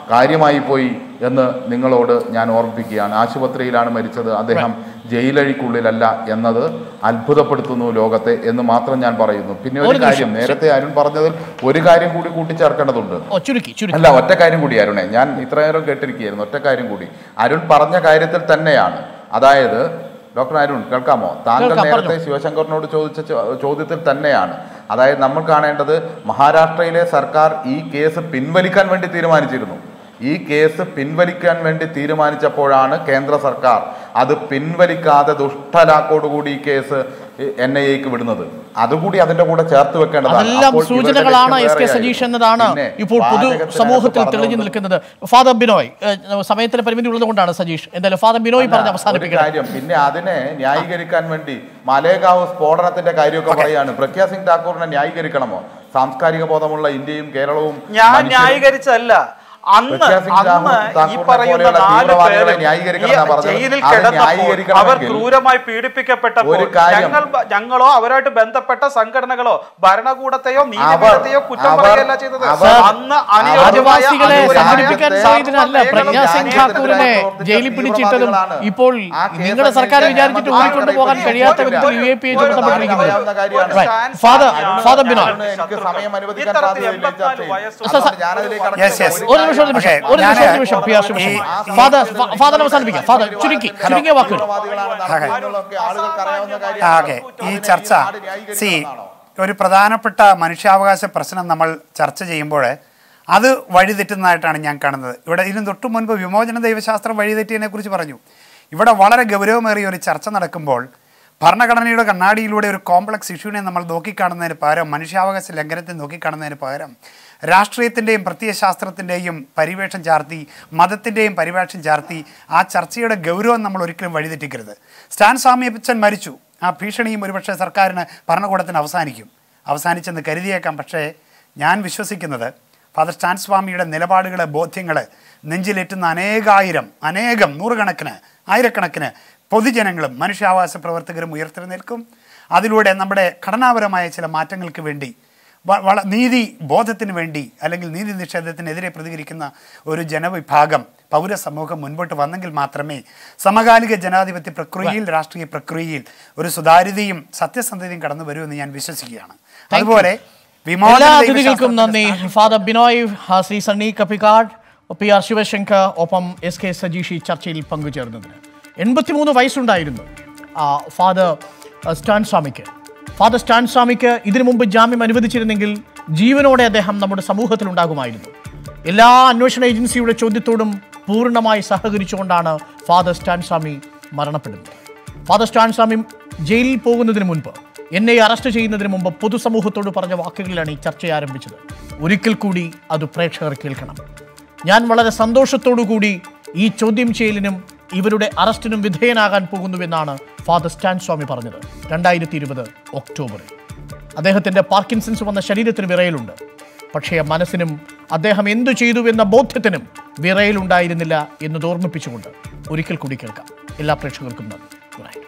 കാര്യമായി പോയി എന്ന് നിങ്ങളോട് ഞാൻ ഓർമ്മിപ്പിക്കുകയാണ് ആശുപത്രിയിലാണ് മരിച്ചത് അദ്ദേഹം ജയിലഴിക്കുള്ളിലല്ല എന്നത് അത്ഭുതപ്പെടുത്തുന്നു ലോകത്തെ എന്ന് മാത്രം ഞാൻ പറയുന്നു പിന്നെ ഒരു ഒരു നിമിഷം. കാര്യം നേരത്തെ അരുൺ പറഞ്ഞതിൽ ഒരു കാര്യം കൂടി കൂട്ടിച്ചേർക്കേണ്ടതുണ്ട് ഓ ചുരുക്കി ചുരുക്കി അല്ല ഒറ്റ കാര്യം കൂടി അരുണെ ഞാൻ ഇത്ര നേരം കേട്ടിരിക്കുകയായിരുന്നു ഒറ്റ കാര്യം കൂടി അരുൺ പറഞ്ഞ കാര്യത്തിൽ തന്നെയാണ് അതായത് ഡോക്ടർ അരുൺ കേൾക്കാമോ താങ്കൾ കേൾക്കാം, നേരത്തെ പറഞ്ഞോ. ശിവശങ്കറിനോട് ചോദിച്ച ചോ- ചോദ്യത്തിൽ തന്നെയാണ് അതായത് നമ്മൾ കാണേണ്ടത് മഹാരാഷ്ട്രയിലെ സർക്കാർ ഈ കേസ് പിൻവലിക്കാൻ വേണ്ടി തീരുമാനിച്ചിരുന്നു ഈ കേസ് പിൻവലിക്കാൻ വേണ്ടി തീരുമാനിച്ചപ്പോഴാണ് കേന്ദ്ര സർക്കാർ അത് പിൻവലിക്കാതെ ദുഷ്ടലാക്കോടുകൂടി ഈ കേസ് എൻ ഐ എക്ക് വിടുന്നത് അതുകൂടി അതിന്റെ കൂടെ ചേർത്ത് വെക്കേണ്ടതാണ് അതെല്ലാം അപ്പോൾ ഇവരുടെ സൂചനകളാണ് ലക്ഷ്യം എസ് കെ വേറെയായിരുന്നു. സതീഷ് എന്നതാണ് പിന്നെ ഇപ്പോൾ പൊതു വാചകത്തിനകത്ത് സമൂഹത്തിൽ തെളിഞ്ഞു പറഞ്ഞുകൊണ്ട് നിൽക്കുന്നത് ഫാദർ ബിനോയ് ഏഹ്, സമയത്തിന് പരിമിതി ഉള്ളതുകൊണ്ടാണ് സതീഷ് എന്തായാലും ഫാദർ ബിനോയ് അല്ല, പറഞ്ഞ് ഒരു അവസാനിപ്പിക്കണം കാര്യം പിന്നെ അതിനെ ന്യായീകരിക്കാൻ വേണ്ടി മലേഗാവ് സ്ഫോടനത്തിന്റെ കാര്യമൊക്കെ പറയാണ് പ്രഗ്യാ സിംഗ് ഠാക്കൂറിനെ ന്യായീകരിക്കണമോ സാംസ്കാരിക ബോധമുള്ള ഇന്ത്യയും കേരളവും ഞാൻ മനുഷ്യരും- ന്യായീകരിച്ചല്ല അന്ന് പ്രഗ്യാ സിംഗ് അന്ന് താക്കൂറിനെ ഈ പറയുന്ന പോലെയുള്ള നാല് തീവ്രവാദികളെ പേരും ന്യായീകരിക്കണം ഈ എന്നാ പറഞ്ഞത്. ജയിലിൽ അത് കിടന്നപ്പോൾ ന്യായീകരിക്കണമെങ്കിൽ അവർ ക്രൂരമായി പീഡിപ്പിക്കപ്പെട്ടപ്പോൾ ഒരു കാര്യം- ഞങ്ങൾ ബ- ഞങ്ങളോ അവരുമായിട്ട് ബന്ധപ്പെട്ട സംഘടനകളോ ഭരണകൂടത്തെയോ നീതിപീഠത്തെയോ കുറ്റം അവർ- പറയുകയല്ല ചെയ്തത് അവർ- അന്ന് അവർ- അനുയോജ്യമായ ആദിവാസികളെ അനുയോജ്യമായ സംഘടിപ്പിക്കാൻ രാജ്യത്തെ സാധ്യതയല്ല പ്രജ്ഞാ സിംഗ് ഠാക്കൂറിനെ പ്രവർത്തിച്ച ജയിലിൽ പിടിച്ചിട്ടതും തീവ്രവാദികളാണ്. ഇപ്പോൾ ആ കേസ് നിങ്ങളുടെ സർക്കാർ അന്വേഷിക്കാൻ വിചാരിച്ചിട്ട് ഞാൻ ഊരിക്കൊണ്ടു പോകാൻ ഒരു- കഴിയാത്ത ഒരു- വിധത്തിൽ യു എ പി ഒരു- ചുമത്തപ്പെട്ടിരിക്കുന്നത് അറിയാവുന്ന കാര്യമാണ്. Right. ഫാദർ ഫാദർ ബിനോയ് എനിക്ക് സമയം അനുവദിക്കാൻ ഇത്തരത്തിൽ സാധ്യതയില്ല ഈ ചർച്ചയിൽ. വയസ്സുള്ള അതുകൊണ്ട് ഞാനതിലേക്ക് Yes, yes. കടക്കുന്നില്ല. ഒരു നിമിഷം ഒരു നിമിഷം Okay, ഒരു നിമിഷം ഒരു ഞാന് നിമിഷം പി ആർ ശിവശങ്കർ ഫാദർ ഫാ- ഫാദർ അവസാനിപ്പിക്കാം ഫാദർ ചുരുക്കി ചുരുങ്ങിയ വാക്കുകൾ തീവ്രവാദികളാണ് നടത്തുന്നതെന്നുള്ളതൊക്കെ ആളുകൾക്ക് അറിയാവുന്ന ആ, കാര്യമാണ്. ഓക്കെ ഈ അതിനെ ചർച്ച നാട് സി ന്യായീകരിക്കണമെന്നാണോ? ഒരു പ്രധാനപ്പെട്ട മനുഷ്യാവകാശ പ്രശ്നം നമ്മൾ ചർച്ച ചെയ്യുമ്പോൾ അത് വഴിതെറ്റുന്നതായിട്ടാണ് ഞാൻ കാണുന്നത് ഇവിടെ ഇതിന് തൊട്ടു മുൻപ് വിമോചന ദൈവശാസ്ത്രം വഴിതെറ്റിയതിനെ കുറിച്ച് പറഞ്ഞു ഇവിടെ വളരെ ഗൗരവമേറിയ ഒരു ചർച്ച നടക്കുമ്പോൾ ഭരണഘടനയുടെ കണ്ണാടിയിലൂടെ ഒരു കോംപ്ലക്സ് ഇഷ്യൂവിനെ നമ്മൾ നോക്കിക്കാണുന്നതിന് പകരം മനുഷ്യാവകാശ ലംഘനത്തെ നോക്കിക്കാണുന്നതിന് പകരം രാഷ്ട്രീയത്തിൻ്റെയും പ്രത്യയശാസ്ത്രത്തിൻ്റെയും പരിവേഷം ചാർത്തി മതത്തിൻ്റെയും പരിവേഷം ചാർത്തി ആ ചർച്ചയുടെ ഗൗരവം നമ്മൾ ഒരിക്കലും വഴിതെറ്റിക്കരുത് സ്റ്റാൻ സ്വാമിയപ്പച്ചൻ മരിച്ചു ആ ഭീഷണിയും ഒരുപക്ഷെ സർക്കാരിന് ഭരണകൂടത്തിന് അവസാനിക്കും അവസാനിച്ചെന്ന് കരുതിയേക്കാം പക്ഷേ ഞാൻ വിശ്വസിക്കുന്നത് ഫാദർ സ്റ്റാൻ സ്വാമിയുടെ നിലപാടുകളെ ബോധ്യങ്ങളെ നെഞ്ചിലേറ്റുന്ന അനേകായിരം അനേകം നൂറുകണക്കിന് ആയിരക്കണക്കിന് പൊതുജനങ്ങളും മനുഷ്യാവകാശ പ്രവർത്തകരും ഉയർത്തെഴുന്നേൽക്കും അതിലൂടെ നമ്മുടെ ഘടനാപരമായ ചില മാറ്റങ്ങൾക്ക് വേണ്ടി വ- വള നീതി ബോധത്തിന് വേണ്ടി അല്ലെങ്കിൽ നീതി നിഷേധത്തിനെതിരെ പ്രതികരിക്കുന്ന ഒരു ജനവിഭാഗം പൗരസമൂഹം മുൻപോട്ട് വന്നെങ്കിൽ മാത്രമേ സമകാലിക ജനാധിപത്യ പ്രക്രിയയിൽ രാഷ്ട്രീയ പ്രക്രിയയിൽ ഒരു സുതാര്യതയും സത്യസന്ധതയും കടന്നു വരുമെന്ന് ഞാൻ വിശ്വസിക്കുകയാണ് അതുപോലെ വിമോചന എല്ലാ ദൈവശാസ്ത്രത്തിന്റെ അതിഥികൾക്കും നന്ദി ഫാദർ ബിനോയ് ആ, ശ്രീ സണ്ണി കപ്പിക്കാട് പി ആർ ശിവശങ്കർ ഒപ്പം എസ് കെ സജീഷ് ഈ ചർച്ചയിൽ പങ്കുചേർന്നതിന് എൺപത്തിമൂന്ന് വയസ്സുണ്ടായിരുന്നു ആ, ഫാദർ ആ, സ്റ്റാൻ സ്വാമിക്ക് ഫാദർ സ്റ്റാൻ സ്വാമിക്ക് ഇതിനു മുമ്പ് ജാമ്യം അനുവദിച്ചിരുന്നെങ്കിൽ ജീവനോടെ അദ്ദേഹം നമ്മുടെ സമൂഹത്തിൽ ഉണ്ടാകുമായിരുന്നു എല്ലാ അന്വേഷണ ഏജൻസിയുടെ ചോദ്യത്തോടും പൂർണ്ണമായി സഹകരിച്ചുകൊണ്ടാണ് ഫാദർ സ്റ്റാൻ സ്വാമി മരണപ്പെടുന്നത് ഫാദർ സ്റ്റാൻ സ്വാമി ജയിലിൽ പോകുന്നതിന് മുൻപ് എന്നെ അറസ്റ്റ് ചെയ്യുന്നതിന് മുമ്പ് പൊതുസമൂഹത്തോട് പറഞ്ഞ വാക്കുകളിലാണ് ഈ ചർച്ച ആരംഭിച്ചത് ഒരിക്കൽ കൂടി അത് പ്രേക്ഷകർ കേൾക്കണം ഞാൻ വളരെ സന്തോഷത്തോടു കൂടി ഈ ചോദ്യം ചെയ്യലിനും ഇവരുടെ അറസ്റ്റിനും വിധേയനാകാൻ പോകുന്നുവെന്നാണ് ഫാദർ സ്റ്റാൻ സ്വാമി പറഞ്ഞത് രണ്ടായിരത്തി ഇരുപത് ഒക്ടോബറിൽ അദ്ദേഹത്തിന്റെ പാർക്കിൻസൺസ് വന്ന ശരീരത്തിന് വിറയലുണ്ട് പക്ഷേ മനസ്സിനും അദ്ദേഹം എന്തു ചെയ്തു എന്ന ബോധ്യത്തിനും വിറയലുണ്ടായിരുന്നില്ല എന്നത് ഓർമ്മിപ്പിച്ചുകൊണ്ട് ഒരിക്കൽ കൂടി കേൾക്കാം എല്ലാ പ്രേക്ഷകർക്കും നന്ദി Good night.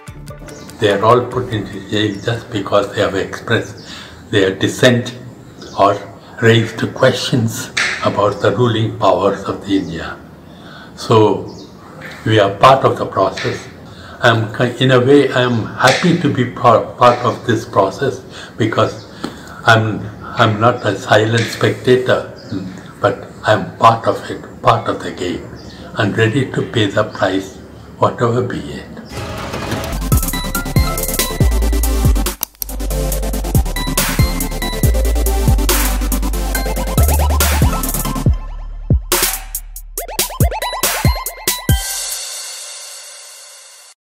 they are all put into jail just because they have expressed their dissent or raised questions about the ruling powers of the India. So we are part of the process. I'm, ki- in a way, I'm happy to be part, part of this process because I'm, I'm not a silent spectator, mm, but I'm part of it, part of the game, and ready to pay the price, whatever be it.